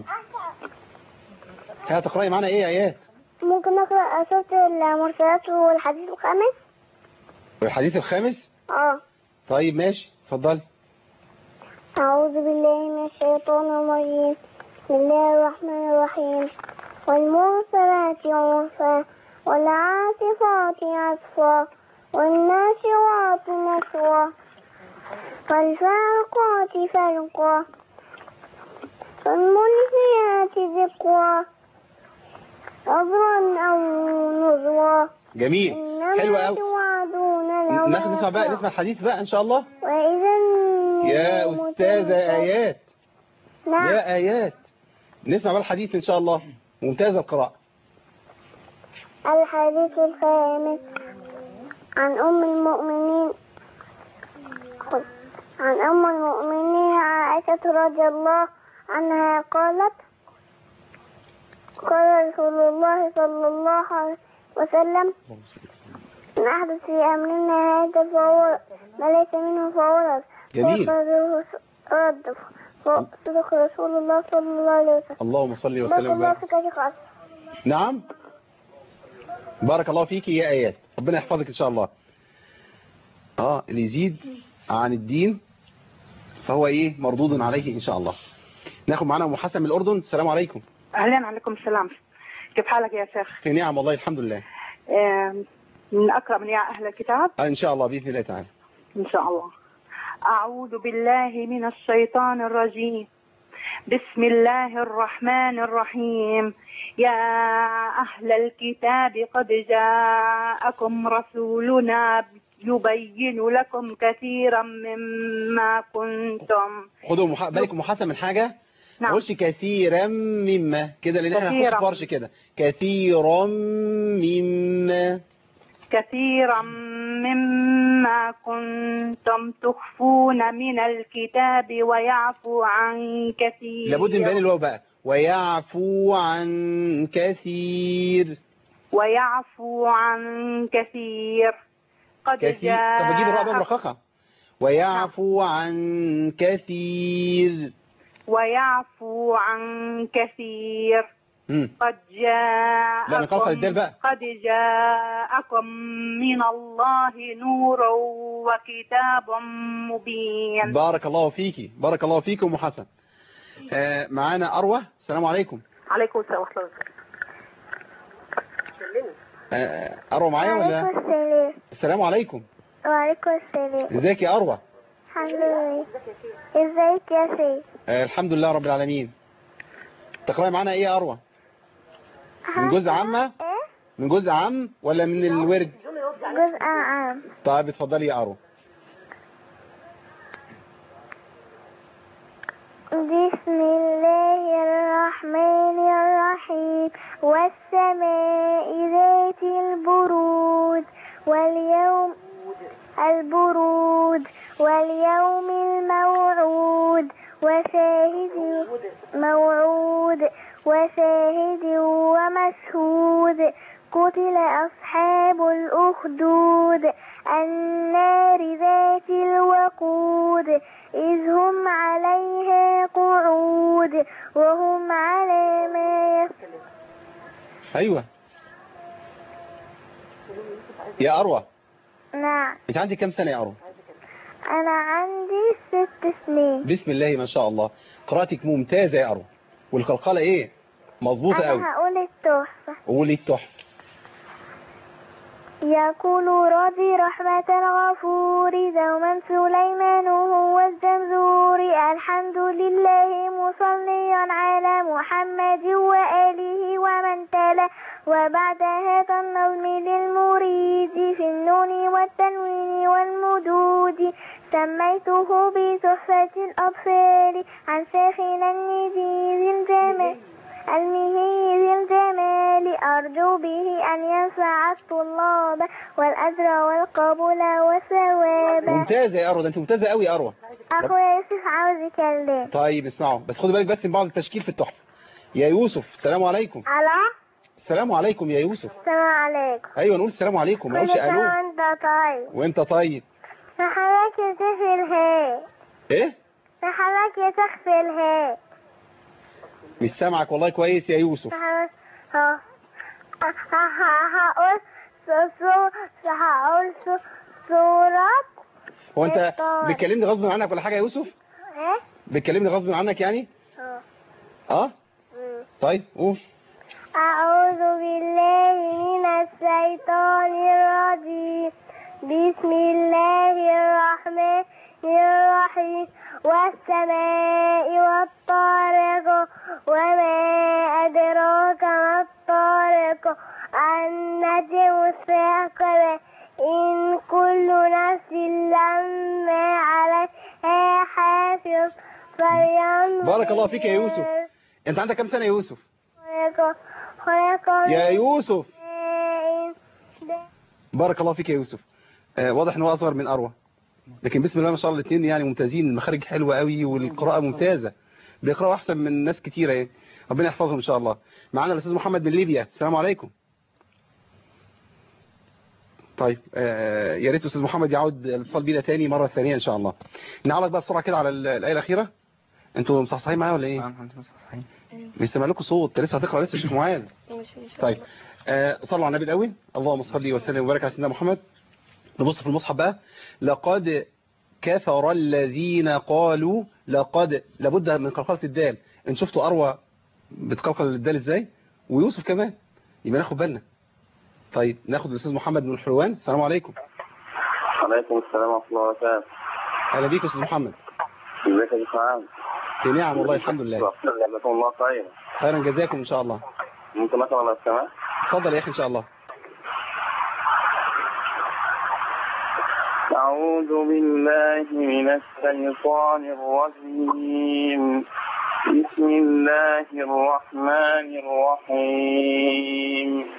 هتقرأي معانا ايه يا ايات
ممكن نقرأ سورة المرسلات والحديث الخامس
الحديث الخامس
اه
طيب ماشي اتفضلي
أعوذ بالله من الشيطان الرجيم بسم الله الرحمن الرحيم والمرسلات عرفا والعاصفات عصفا والناشرات نشرا فالفارقات فرقا فالملقيات ذكرا عذرا أو نذرا
جميل حلو
إنما
قوي
توعدون
ناخد نسمع بقى
لواقع
نسمع الحديث بقى ان شاء الله
وإذا
يا
النجوم
استاذة
انكسرت.
ايات
نعم
يا آيات نسمع بقى الحديث إن شاء الله ممتازة القراءة
الحديث الخامس عن أم المؤمنين عن أم المؤمنين عائشة رضي الله عنها قالت قال رسول الله صلى الله عليه وسلم من أحدث في أمرنا هذا فهو ما ليس منه فهو رد
جميل.
رد صدق رسول الله صلى الله عليه وسلم
اللهم صل
بارك
وسلم
الله
وبارك
فيك يا شيخ عاصم.
نعم بارك الله فيك يا آيات ربنا يحفظك إن شاء الله اه اللي يزيد عن الدين فهو ايه مردود عليه إن شاء الله ناخد معانا أم حسن من الأردن السلام عليكم
اهلا عليكم السلام كيف حالك يا شيخ
في نعم والله الحمد لله
آم، من اقرا من يا اهل الكتاب
آه إن شاء الله بإذن الله تعالى
ان شاء الله اعوذ بالله من الشيطان الرجيم بسم الله الرحمن الرحيم يا اهل الكتاب قد جاءكم رسولنا يبين لكم كثيرا مما كنتم
خدوا مح... بالكم محسن من حاجة ما
نعم
قولش كثيرا مما كده لان احنا هنخش
كثيراً.
في فرش كده كثيرا مما
كثيرا مما كنتم تخفون من الكتاب ويعفو عن كثير
لابد من بيان الواو بقى ويعفو عن كثير
ويعفو عن كثير قد
كثير
جاء
طب بجيب الراء بقى مرققة ويعفو عن كثير
ويعفو عن كثير
مم.
قد جاءكم
لا، نقصر الدال بقى.
قد جاءكم من الله نور وكتاب مبين
بارك الله فيكي بارك الله فيكم أم حسن آه معانا أروى السلام عليكم
عليكم السلام ورحمة الله
آه أروى معايا ولا
وعليكم السلام
السلام عليكم
وعليكم السلام
ازيك يا أروى
الحمد لله ازيك يا سيد
آه الحمد لله رب العالمين تقرأي معانا ايه يا أروى من جزء عامة
ايه
من جزء عام ولا من الورد
جزء عام
طيب اتفضلي يا أروى
بسم الله الرحمن الرحيم والسماء ذات البرود واليوم البرود واليوم الموعود وشاهد موعود وشاهد ومشهود قتل أصحاب الأخدود النار ذات الوقود إذ هم عليها قعود وهم على ما يص...
ايوه يا أروى
نعم
انت عندك كام سنة يا أروى
أنا عندي ست سنين
بسم الله ما شاء الله قراءتك ممتازة يا أروى والقلقلة ايه مظبوطة قوي
أنا هقول التحفة
قولي التحفة
يقول ربي رحمة الغفور دوما سليمان هو الزمزور الحمد لله مصليا على محمد وآله ومن تلا وبعد هذا النظم للمريد في النون والتنوين والمدود سميته بتحفة الأطفال عن شيخنا النبي ذي الجمال المهي ذي الجمال أرجو به أن ينفع الطلاب والأجر والقبول والثواب
ممتازة يا أروى ده انت ممتازة قوي يا أروى
أخويا يوسف عاوز يكلم
طيب اسمعوا بس خدوا بالك بس من بعض التشكيل في التحفة يا يوسف السلام عليكم
ألو
السلام عليكم يا يوسف
السلام عليكم
ايوه نقول السلام عليكم ما
كل
نقولش الو
سنة وأنت طيب
وانت طيب
نحرك يا سيف الهاء
ايه
نحرك يا سقف الهاء
مش سامعك والله كويس يا يوسف
نحرك ها هقول هقول سورة
هو انت
الطارق.
بتكلمني غصب عنك ولا حاجة يا يوسف
ايه
بتكلمني غصب عنك يعني
اه
اه طيب قول
أعوذ بالله من الشيطان الرجيم بسم الله الرحمن الرحيم والسماء والطارق وما أدراك ما الطارق النجم الثاقب إن كل نفس لما عليها حافظ فلينظر
بارك الله فيك يا يوسف انت عندك كام سنة يا يوسف
خلق خلق
يا يوسف
من
بارك الله فيك يا يوسف آه واضح ان هو اصغر من اروى لكن بسم الله ما شاء الله الاثنين يعني ممتازين المخارج حلوه قوي والقراءه ممتازه بيقراوا احسن من ناس كتيره يعني ربنا يحفظهم ان شاء الله معانا الاستاذ محمد من ليبيا السلام عليكم طيب آه يا ريت استاذ محمد يعود الاتصال بينا تاني مره ثانيه ان شاء الله نعلق بقى بسرعه كده على ال- الايه الاخيره انتوا مصحصحين معايا ولا ايه مش سامع لكم صوت لسه هتقرا لسه يا شيخ معاذ طيب آه صلوا على النبي الاول اللهم صل وسلم وبارك على سيدنا محمد نبص في المصحف بقى لقد كفر الذين قالوا لقد لابد من قلقله الدال ان شفتوا اروى بتقلقل الدال ازاي ويوسف كمان يبقى ناخد بالنا طيب ناخد الاستاذ محمد من الحلوان السلام عليكم
عليكم السلام ورحمة الله وبركاته
اهلا بيك يا استاذ محمد
ازيك يا شيخ عام
في نعم والله الحمد لله
جزاكم الله خير
خيرا جزاكم ان شاء الله
ممكن مثلا لو سمحت
اتفضل يا اخي ان شاء الله
أعوذ بالله من الشيطان الرجيم بسم الله الرحمن الرحيم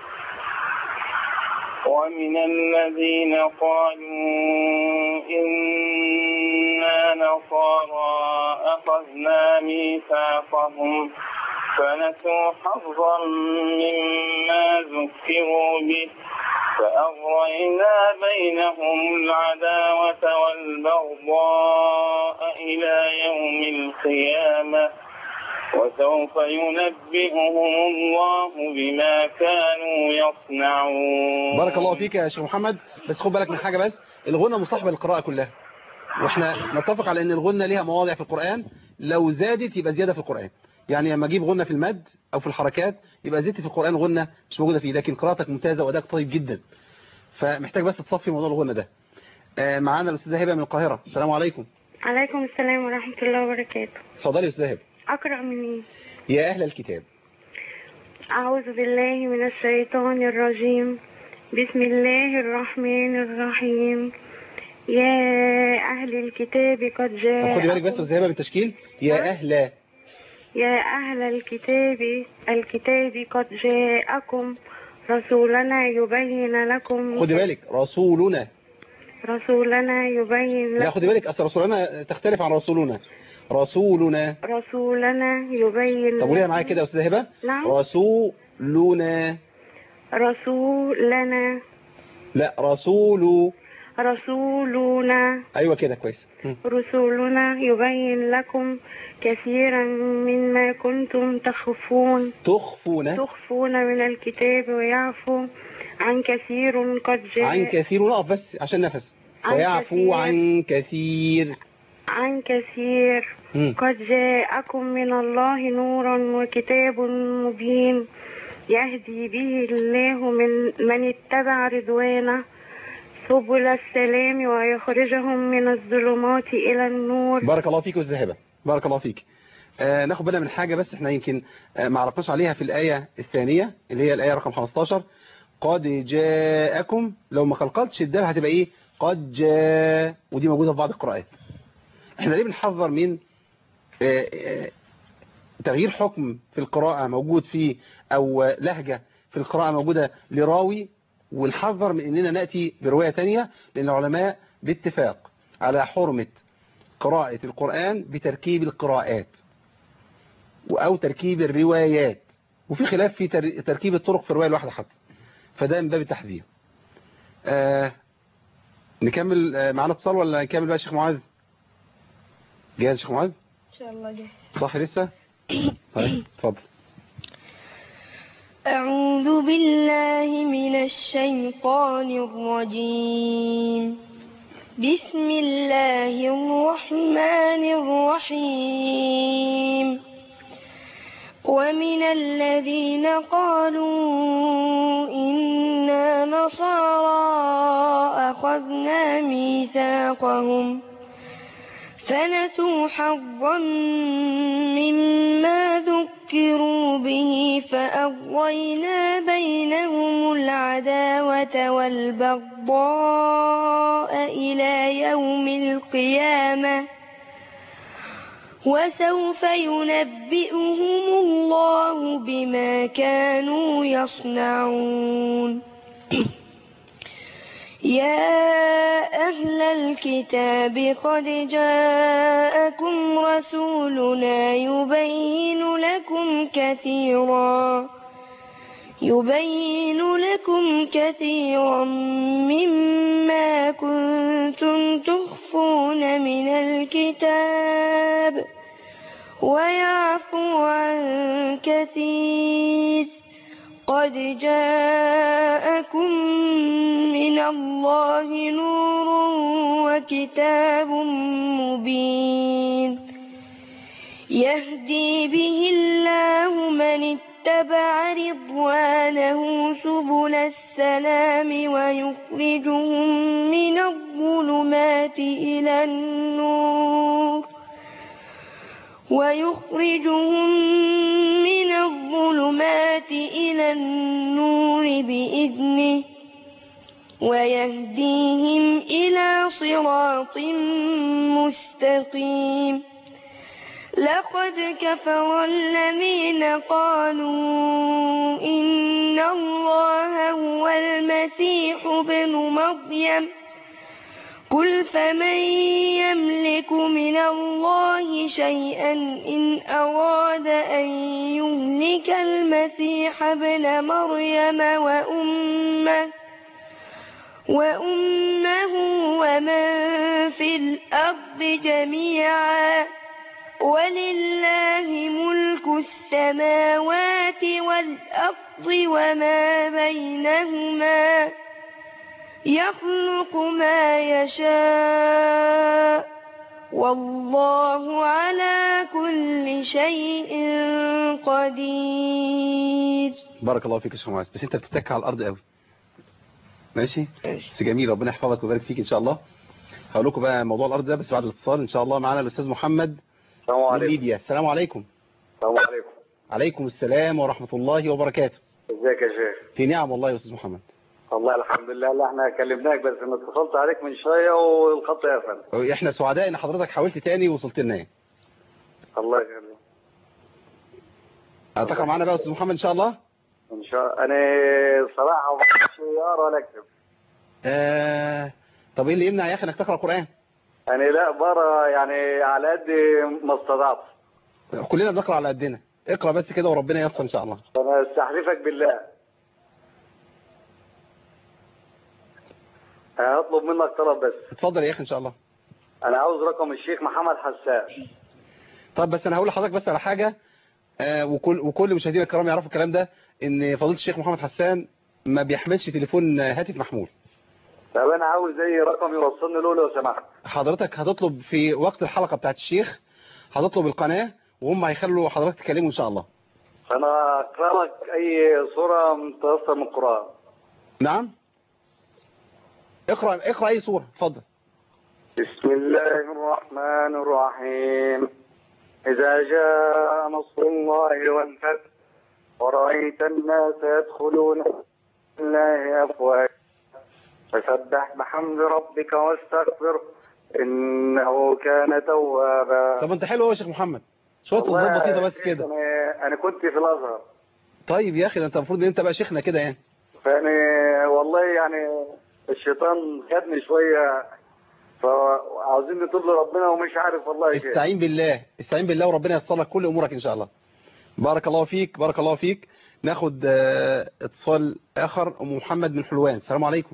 ومن الذين قالوا إنا نصارى أخذنا ميثاقهم فنسوا حظا مما ذكروا به فأغرينا بينهم العداوة والبغضاء إلى يوم القيامة وسوف ينبئهم الله بما كانوا يصنعون
بارك الله فيك يا شيخ محمد بس خد بالك من حاجه بس الغنى مصاحبه للقراءه كلها واحنا نتفق على ان الغنى ليها مواضع في القرآن لو زادت يبقى زيادة في القرآن يعني لما اجيب غنى في المد او في الحركات يبقى زدت في القرآن غنى مش موجودة فيه لكن قراءتك ممتازة وادائك طيب جدا فمحتاج بس تصفي موضوع الغنى ده آه، معانا الاستاذه هبه من القاهره السلام عليكم
عليكم السلام ورحمة الله وبركاته
اتفضلي يا استاذه هبه
أقرأ منين
يا اهل الكتاب
أعوذ بالله من الشيطان الرجيم بسم الله الرحمن الرحيم يا أهل الكتاب قد
طب
جاء
خدي بالك بس يا استاذه هبه بالتشكيل يا اهل
يا أهل الكتاب الكتاب قد جاءكم رسولنا يبين لكم
خدي بالك رسولنا
رسولنا يبين
لا
لكم
خدي بالك اصل رسولنا تختلف عن رسولنا رسولنا
رسولنا يبين
طب قوليها
لكم-
معايا كده يا استاذه هبه
نعم
رسولنا
رسولنا
لا رسول
رسولنا
ايوه كده كويس م.
رسولنا يبين لكم كثيرا مما كنتم تخفون
تخفون
تخفون من الكتاب ويعفو عن كثير قد جاء
عن كثير نقف بس عشان نفس
عن
ويعفو
كثير.
عن كثير
عن كثير
م.
قد جاءكم من الله نورا وكتاب مبين يهدي به الله من من اتبع رضوانه سبل السلام ويخرجهم من الظلمات إلى النور
بارك الله فيك يا استاذه هبه بارك الله فيك آه ناخد بالنا من حاجه بس احنا يمكن آه ما عرفناش عليها في الايه الثانيه اللي هي الايه رقم 15 قد جاءكم لو ما قلقلتش الدال هتبقى ايه قد جاء ودي موجوده في بعض القراءات احنا ليه بنحذر من آه، آه، تغيير حكم في القراءة موجود فيه أو آه، لهجة في القراءة موجودة لراوي ونحذر من أننا نأتي برواية تانية لأن العلماء باتفاق على حرمة قراءة القرآن بتركيب القراءات أو تركيب الروايات وفي خلاف في تر- تركيب الطرق في الرواية الواحدة حتى فده من باب التحذير آه نكمل آه معانا اتصال ولا نكمل بقى يا شيخ معاذ جاهز يا شيخ معاذ
إن شاء الله جاهز
صح لسه طيب اتفضل
أعوذ بالله من الشيطان الرجيم بسم الله الرحمن الرحيم ومن الذين قالوا إنا نصارى أخذنا ميثاقهم فنسوا حظا مما ذكروا به فأغوينا بينهم العداوة والبغضاء إلى يوم القيامة وسوف ينبئهم الله بما كانوا يصنعون يا أهل الكتاب قد جاءكم رسولنا يبين لكم كثيرا يبين لكم كثيرا مما كنتم تخفون من الكتاب ويعفو عن كثير قد جاءكم من الله نور وكتاب مبين يهدي به الله من اتبع رضوانه سبل السلام ويخرجهم من الظلمات إلى النور ويخرجهم من الظلمات إلى النور بإذنه ويهديهم إلى صراط مستقيم لقد كفر الذين قالوا إن الله هو المسيح ابن مريم قل فمن يملك من الله شيئا إن أراد أن يهلك المسيح ابن مريم وأمه وأمه ومن في الأرض جميعا ولله ملك السماوات والأرض وما بينهما يخلق ما يشاء والله على كل شيء قدير
بارك الله فيك يا شيخ معاذ بس انت بتتك على الارض قوي ماشي بس جميل ربنا يحفظك ويبارك فيك ان شاء الله هقول لكم بقى موضوع الارض ده بس بعد الاتصال ان شاء الله معانا الاستاذ محمد
السلام
من
عليكم
ليبيا السلام عليكم
السلام عليكم
عليكم السلام ورحمة الله وبركاته
ازيك يا شيخ
في نعم والله يا استاذ محمد
والله الحمد لله لا احنا كلمناك بس انا اتصلت عليك من شويه والخط قفل
احنا سعداء ان حضرتك حاولت تاني ووصلت لنا
الله يخليك
هتقرا معانا بقى يا استاذ محمد ان شاء الله
ان شاء انا صراحه ما بعرفش اقرا ولا اكتب
آه... طب ايه اللي يمنع يا اخي انك تقرا قران
انا لا بقرا يعني على قد ما استطعت
كلنا بنقرا على قدنا اقرا بس كده وربنا ييسر ان شاء الله
انا استحلفك بالله هطلب منك طلب بس
اتفضل يا اخي ان شاء الله
انا عاوز رقم الشيخ محمد حسان
طب بس انا هقول لحضرتك بس على حاجه آه وكل وكل مشاهدينا الكرام يعرفوا الكلام ده ان فضيله الشيخ محمد حسان ما بيحملش تليفون هاتف محمول
طب انا عاوز اي رقم يوصلني له لو سمحت
حضرتك هتطلب في وقت الحلقه بتاعت الشيخ هتطلب القناه وهم هيخلوا حضرتك تكلمه ان شاء الله
انا اقرا لك اي سوره متيسر من القران
نعم اقرا اقرا اي سوره اتفضل
بسم الله الرحمن الرحيم إذا جاء نصر الله والفتح ورأيت الناس يدخلون في الله أفواجا فسبح بحمد ربك واستغفر إنه كان توابا
طب انت حلو قوي يا شيخ محمد شويه
والله
تفاصيل بسيطه
يا
بس
شيخ
كده
أنا, أنا كنت في الأزهر
طيب يا اخي ده انت المفروض ان انت بقى شيخنا كده يعني
فأنا والله يعني الشيطان خدني شوية فعاوزين نطلب ربنا ومش عارف والله كيف
استعين بالله استعين بالله وربنا ييسر لك كل امورك ان شاء الله بارك الله فيك بارك الله فيك ناخد آه، اتصال اخر ام محمد من حلوان السلام عليكم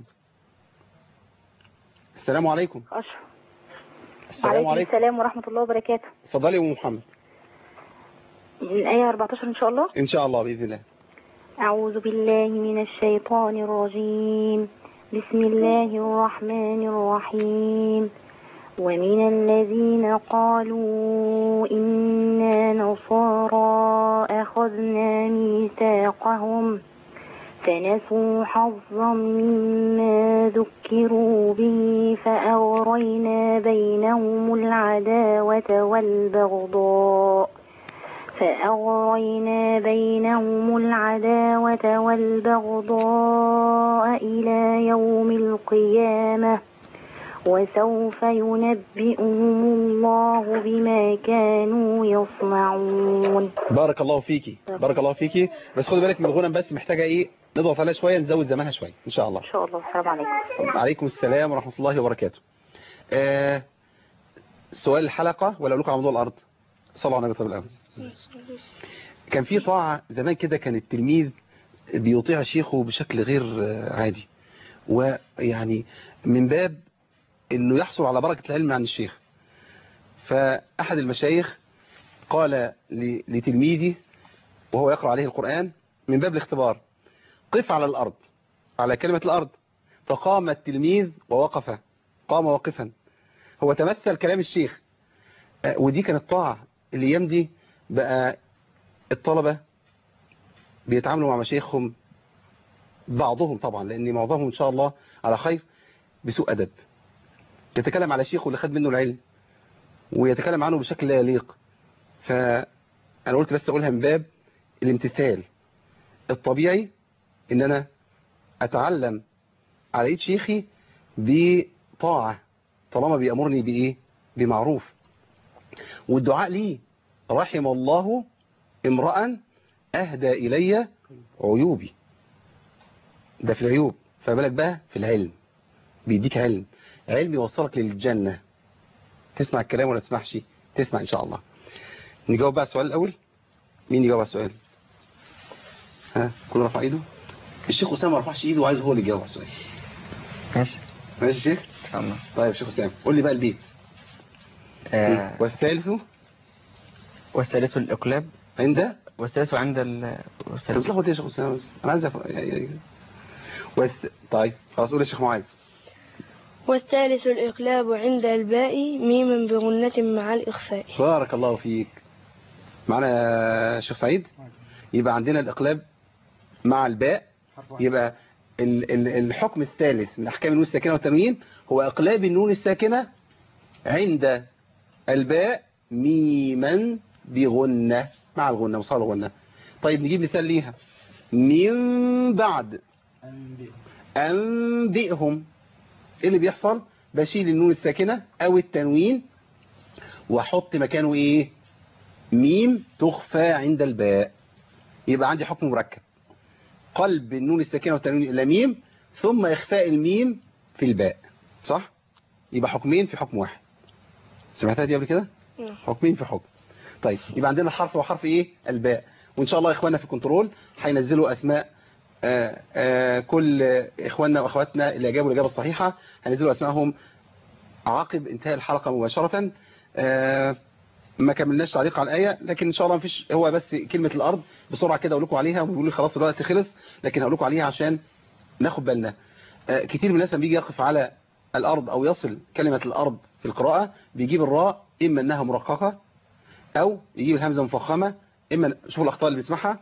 السلام عليكم
أشرف
السلام
وعليكم
عليكم
السلام ورحمة الله وبركاته
اتفضلي يا ام محمد
من آية 14 إن شاء الله
ان شاء الله باذن الله
أعوذ بالله من الشيطان الرجيم بسم الله الرحمن الرحيم ومن الذين قالوا إنا نصارى أخذنا ميثاقهم فنسوا حظا مما ذكروا به فأغرينا بينهم العداوة والبغضاء فأغرينا بينهم العداوة والبغضاء إلى يوم القيامة وسوف ينبئهم الله بما كانوا يصنعون
بارك الله فيكي بارك الله فيكي بس خدي بالك من الغنم بس محتاجة ايه نضغط عليها شوية نزود زمانها شوية ان شاء الله
إن شاء الله السلام عليكم
عليكم السلام ورحمة الله وبركاته آه سؤال الحلقة ولا اقول لكم على موضوع الارض صلوا على النبي طب الاول كان في طاعة زمان كده كان التلميذ بيطيع شيخه بشكل غير آه، عادي ويعني من باب انه يحصل على بركة العلم عن الشيخ فاحد المشايخ قال ل- لتلميذه وهو يقرأ عليه القرآن من باب الاختبار قف على الأرض على كلمة الأرض فقام التلميذ ووقف قام واقفا هو تمثل كلام الشيخ آه، ودي كانت طاعة الأيام دي بقى الطلبة بيتعاملوا مع مشايخهم بعضهم طبعا لأن معظمهم إن شاء الله على خير بسوء أدب يتكلم على شيخه اللي خد منه العلم ويتكلم عنه بشكل لا يليق فأنا قلت بس أقولها من باب الامتثال الطبيعي إن أنا أتعلم على إيد شيخي بطاعة طالما بيأمرني بإيه بمعروف والدعاء لي رحم الله امرأ أهدى إلي عيوبي ده في العيوب فبالك بقى في العلم بيديك علم علم يوصلك للجنة تسمع الكلام ولا تسمعش تسمع إن شاء الله نجاوب بقى السؤال الأول مين يجاوب على السؤال ها كل رفع ايده الشيخ أسامة ما رفعش ايده وعايز هو اللي يجاوب على السؤال
ماشي
ماشي يا شيخ
تمام
طيب شيخ أسامة قول لي بقى البيت
آه
والثالث
والثالث الإقلاب
عند
والثالث عند ال والثالث
تطلقوا يا شيخ أسامة بس أنا عايز أف... والث... طيب خلاص قول يا شيخ معاذ
والثالث الإقلاب عند الباء ميما بغنة مع الإخفاء
بارك الله فيك معنا يا شيخ سعيد يبقى عندنا الإقلاب مع الباء يبقى ال- ال- الحكم الثالث من أحكام النون الساكنة والتنوين هو إقلاب النون الساكنة عند الباء ميما بغنة مع الغنة وصال الغنة طيب نجيب مثال ليها من بعد أنبئهم إيه اللي بيحصل بشيل النون الساكنة أو التنوين واحط مكانه ايه ميم تخفى عند الباء يبقى عندي حكم مركب قلب النون الساكنه والتنوين الى ميم ثم اخفاء الميم في الباء صح يبقى حكمين في حكم واحد سمعتها دي قبل كده
نعم.
حكمين في حكم طيب يبقى عندنا الحرف وحرف ايه الباء وان شاء الله اخواننا في الكنترول هينزلوا اسماء آآ آآ كل اخواننا واخواتنا اللي اجابوا الاجابه الصحيحه هنزلوا اسمائهم عقب انتهاء الحلقة مباشرة آه، ما كملناش تعليق على الآية لكن إن شاء الله مفيش هو بس كلمة الأرض بسرعة كده أقول لكم عليها وبيقولوا لي خلاص الوقت خلص لكن هقول لكم عليها عشان ناخد بالنا آه، كتير من الناس لما بيجي يقف على الأرض أو يصل كلمة الأرض في القراءة بيجيب الراء إما إنها مرققة أو يجيب الهمزة مفخمة إما شوفوا الأخطاء اللي بيسمعها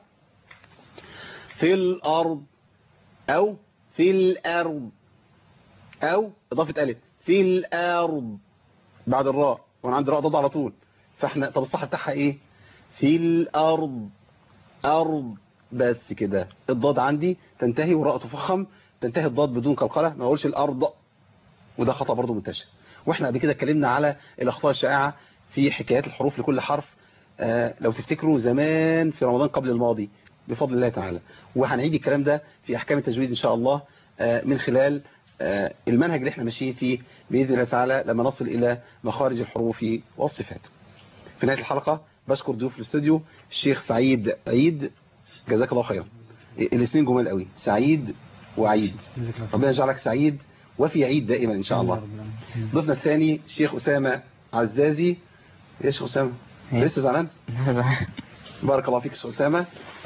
في الأرض أو في الأرض أو إضافة ألف في الأرض بعد الراء وانا عندي راء ضاد على طول فاحنا طب الصح بتاعها ايه في الارض ارض بس كده الضاد عندي تنتهي والراء تفخم تنتهي الضاد بدون قلقله ما اقولش الارض وده خطا برضو منتشر واحنا قبل كده اتكلمنا على الاخطاء الشائعه في حكايات الحروف لكل حرف آه لو تفتكروا زمان في رمضان قبل الماضي بفضل الله تعالى وهنعيد الكلام ده في احكام التجويد ان شاء الله آه من خلال آه، المنهج اللي احنا ماشيين فيه بإذن الله تعالى لما نصل إلى مخارج الحروف والصفات في نهاية الحلقة بشكر ضيوف الاستوديو الشيخ سعيد عيد جزاك الله خيرا الاسمين جمال قوي سعيد وعيد ربنا يجعلك سعيد وفي عيد دائما إن شاء الله ضيفنا الثاني الشيخ أسامة عزازي يا شيخ أسامة لسه زعلان بارك الله فيك يا شيخ أسامة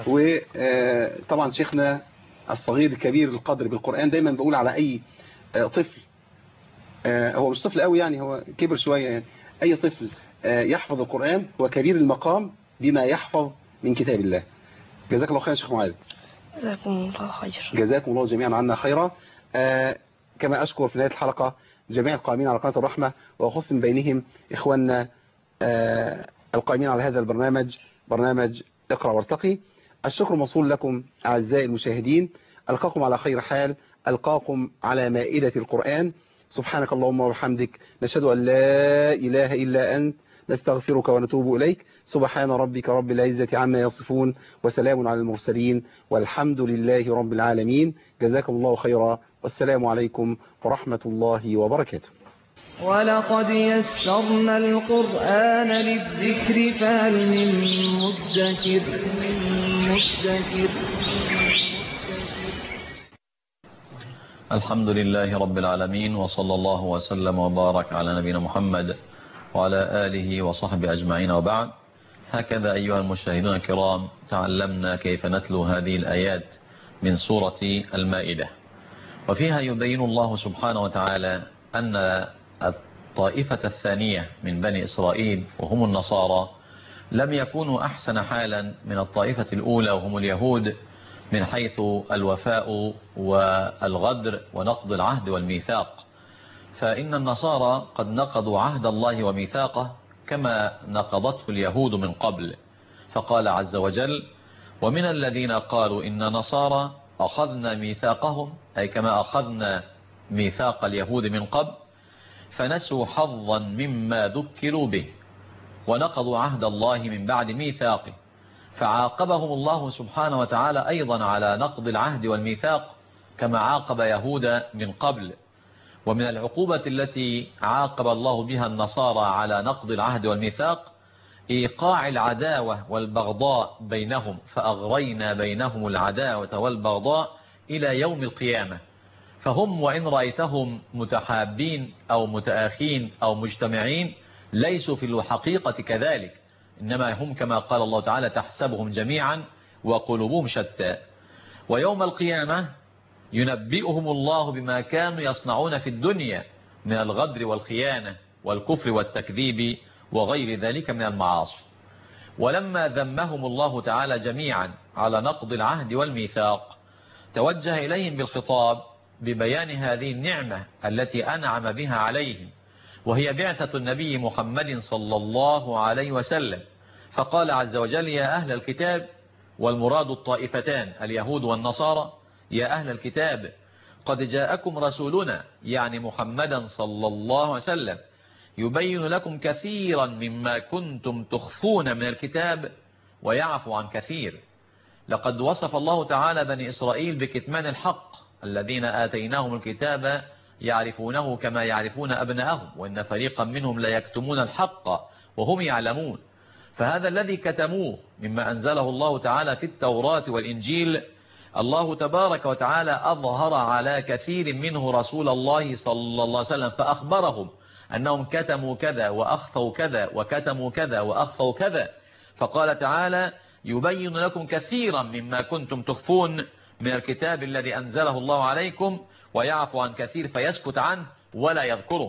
وطبعا شيخنا الصغير الكبير القدر بالقرآن دايما بقول على أي آه، طفل آه، هو مش طفل قوي يعني هو كبر شوية يعني أي طفل آه، يحفظ القرآن هو كبير المقام بما يحفظ من كتاب الله جزاك الله خيرا يا شيخ معاذ
جزاكم الله خير
جزاكم الله جميعا عنا خيرا آه، كما أشكر في نهاية الحلقة جميع القائمين على قناة الرحمة وأخص من بينهم إخواننا آه، القائمين على هذا البرنامج برنامج اقرأ وارتقي الشكر موصول لكم أعزائي المشاهدين ألقاكم على خير حال ألقاكم على مائدة القرآن سبحانك اللهم وبحمدك نشهد أن لا إله إلا أنت نستغفرك ونتوب إليك سبحان ربك رب العزة عما يصفون وسلام على المرسلين والحمد لله رب العالمين جزاكم الله خيرا والسلام عليكم ورحمة الله وبركاته
ولقد يسرنا القرآن للذكر فهل من مدكر مدكر
الحمد لله رب العالمين وصلى الله وسلم وبارك على نبينا محمد وعلى آله وصحبه أجمعين وبعد هكذا أيها المشاهدون الكرام تعلمنا كيف نتلو هذه الآيات من سورة المائدة وفيها يبين الله سبحانه وتعالى أن الطائفة الثانية من بني إسرائيل وهم النصارى لم يكونوا أحسن حالا من الطائفة الأولى وهم اليهود من حيث الوفاء والغدر ونقض العهد والميثاق فإن النصارى قد نقضوا عهد الله وميثاقه كما نقضته اليهود من قبل فقال عز وجل ومن الذين قالوا إن نصارى أخذنا ميثاقهم أي كما أخذنا ميثاق اليهود من قبل فنسوا حظا مما ذكروا به ونقضوا عهد الله من بعد ميثاقه فعاقبهم الله سبحانه وتعالى أيضا على نقض العهد والميثاق كما عاقب يهود من قبل ومن العقوبة التي عاقب الله بها النصارى على نقض العهد والميثاق إيقاع العداوة والبغضاء بينهم فأغرينا بينهم العداوة والبغضاء إلى يوم القيامة فهم وإن رأيتهم متحابين أو متآخين أو مجتمعين ليسوا في الحقيقة كذلك إنما هم كما قال الله تعالى تحسبهم جميعا وقلوبهم شتى ويوم القيامة ينبئهم الله بما كانوا يصنعون في الدنيا من الغدر والخيانة والكفر والتكذيب وغير ذلك من المعاصي ولما ذمهم الله تعالى جميعا على نقض العهد والميثاق توجه إليهم بالخطاب ببيان هذه النعمة التي أنعم بها عليهم وهي بعثة النبي محمد صلى الله عليه وسلم فقال عز وجل يا أهل الكتاب والمراد الطائفتان اليهود والنصارى يا أهل الكتاب قد جاءكم رسولنا يعني محمدا صلى الله عليه وسلم يبين لكم كثيرا مما كنتم تخفون من الكتاب ويعفو عن كثير لقد وصف الله تعالى بني إسرائيل بكتمان الحق الذين آتيناهم الكتاب يعرفونه كما يعرفون أبناءهم وإن فريقا منهم لا يكتمون الحق وهم يعلمون فهذا الذي كتموه مما أنزله الله تعالى في التوراة والإنجيل الله تبارك وتعالى أظهر على كثير منه رسول الله صلى الله عليه وسلم فأخبرهم أنهم كتموا كذا وأخفوا كذا وكتموا كذا وأخفوا كذا فقال تعالى يبين لكم كثيرا مما كنتم تخفون من الكتاب الذي أنزله الله عليكم ويعفو عن كثير فيسكت عنه ولا يذكره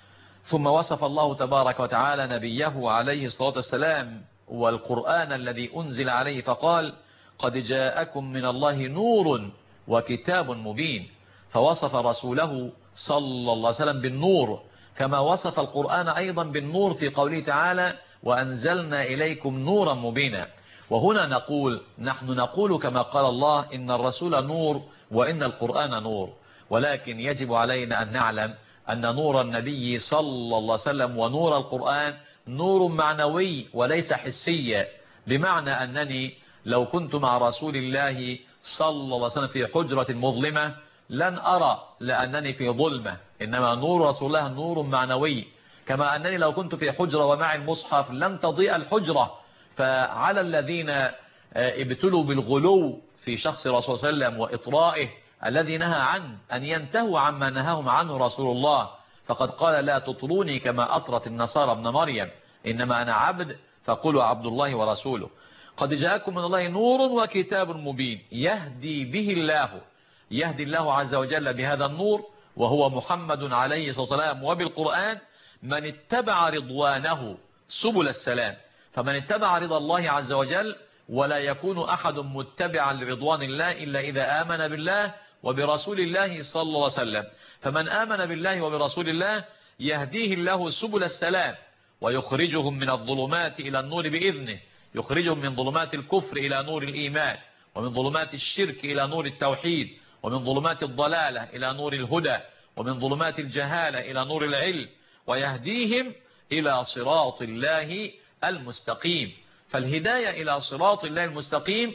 ثم وصف الله تبارك وتعالى نبيه عليه الصلاة والسلام والقرآن الذي أنزل عليه فقال قد جاءكم من الله نور وكتاب مبين فوصف رسوله صلى الله عليه وسلم بالنور كما وصف القرآن أيضا بالنور في قوله تعالى وأنزلنا إليكم نورا مبينا وهنا نقول نحن نقول كما قال الله إن الرسول نور وإن القرآن نور ولكن يجب علينا أن نعلم أن نور النبي صلى الله عليه وسلم ونور القرآن نور معنوي وليس حسيا بمعنى أنني لو كنت مع رسول الله صلى الله عليه وسلم في حجرة مظلمة لن أرى لأنني في ظلمة إنما نور رسول الله نور معنوي كما أنني لو كنت في حجرة ومع المصحف لن تضيء الحجرة فعلى الذين ابتلوا بالغلو في شخص رسول صلى الله عليه وسلم وإطرائه الذي نهى عنه أن ينتهوا عما نهاهم عنه رسول الله فقد قال لا تطروني كما أطرت النصارى ابن مريم إنما أنا عبد فقولوا عبد الله ورسوله قد جاءكم من الله نور وكتاب مبين يهدي به الله يهدي الله عز وجل بهذا النور وهو محمد عليه الصلاة والسلام وبالقرآن من اتبع رضوانه سبل السلام فمن اتبع رضا الله عز وجل ولا يكون أحد متبعا لرضوان الله إلا إذا آمن بالله وبرسول الله صلى الله عليه وسلم فمن آمن بالله وبرسول الله يهديه الله سبل السلام ويخرجهم من الظلمات إلى النور بإذنه يخرجهم من ظلمات الكفر إلى نور الإيمان ومن ظلمات الشرك إلى نور التوحيد ومن ظلمات الضلالة إلى نور الهدى ومن ظلمات الجهالة إلى نور العلم ويهديهم إلى صراط الله المستقيم فالهداية إلى صراط الله المستقيم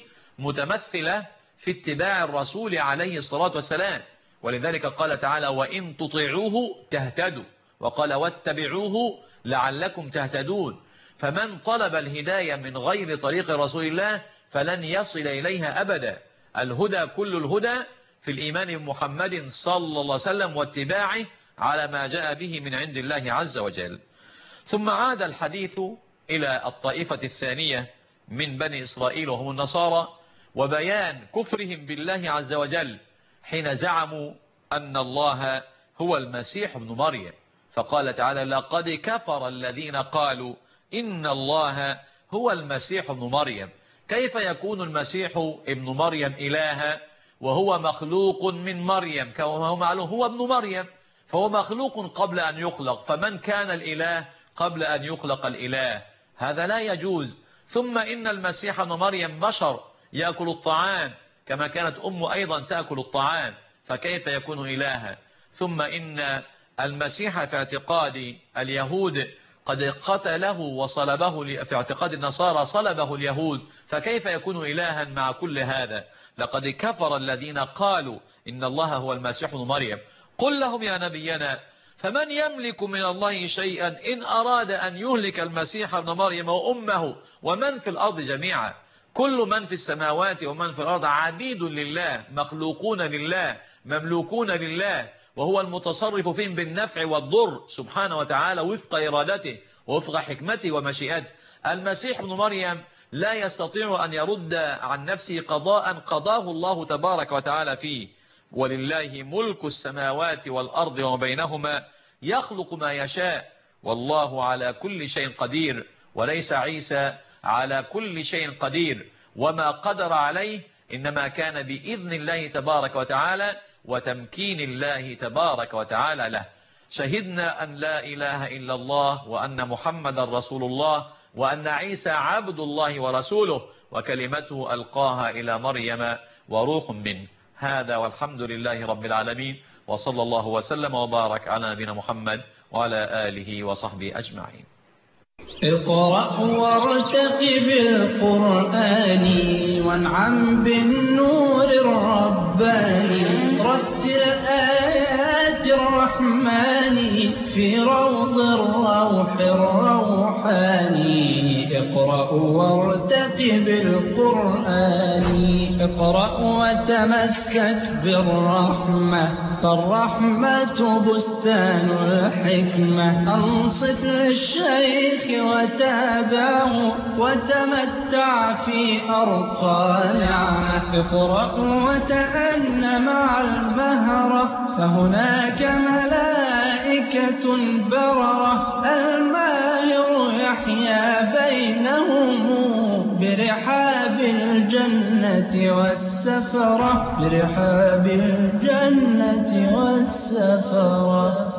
متمثلة في اتباع الرسول عليه الصلاة والسلام ولذلك قال تعالى وإن تطيعوه تهتدوا وقال واتبعوه لعلكم تهتدون فمن طلب الهداية من غير طريق رسول الله فلن يصل إليها أبدا الهدى كل الهدى في الإيمان بمحمد صلى الله عليه وسلم واتباعه على ما جاء به من عند الله عز وجل ثم عاد الحديث إلى الطائفة الثانية من بني إسرائيل وهم النصارى وبيان كفرهم بالله عز وجل حين زعموا أن الله هو المسيح ابن مريم فقال تعالى لقد كفر الذين قالوا إن الله هو المسيح ابن مريم كيف يكون المسيح ابن مريم إلها وهو مخلوق من مريم كما هو معلوم هو ابن مريم فهو مخلوق قبل أن يخلق فمن كان الإله قبل أن يخلق الإله هذا لا يجوز ثم إن المسيح ابن مريم بشر يأكل الطعام كما كانت أمه أيضا تأكل الطعام فكيف يكون إلها ثم إن المسيح في اعتقاد اليهود قد قتله وصلبه في اعتقاد النصارى صلبه اليهود فكيف يكون إلها مع كل هذا لقد كفر الذين قالوا إن الله هو المسيح ابن مريم قل لهم يا نبينا فمن يملك من الله شيئا إن أراد أن يهلك المسيح ابن مريم وأمه ومن في الأرض جميعا كل من في السماوات ومن في الأرض عبيد لله مخلوقون لله مملوكون لله وهو المتصرف فيهم بالنفع والضر سبحانه وتعالى وفق إرادته ووفق حكمته ومشيئته المسيح ابن مريم لا يستطيع أن يرد عن نفسه قضاء قضاه الله تبارك وتعالى فيه ولله ملك السماوات والأرض وبينهما يخلق ما يشاء والله على كل شيء قدير وليس عيسى على كل شيء قدير وما قدر عليه إنما كان بإذن الله تبارك وتعالى وتمكين الله تبارك وتعالى له شهدنا أن لا إله إلا الله وأن محمد رسول الله وأن عيسى عبد الله ورسوله وكلمته ألقاها إلى مريم وروح منه هذا والحمد لله رب العالمين وصلى الله وسلم وبارك على نبينا محمد وعلى آله وصحبه أجمعين
اقرأ وارتقب القرآن وانعم بالنور الرباني رتل آيات الرحمن في روض الروح الروحاني اقرأ وارتقب القرآن اقرأ وتمسك بالرحمة فالرحمة بستان الحكمة أنصت للشيخ وتابعه وتمتع في أرقى نعمة اقرأ وتأن مع المهرة فهناك ملائكة بررة الماهر يحيا بينهم برحاب الجنة والسفرة برحاب الجنة والسفرة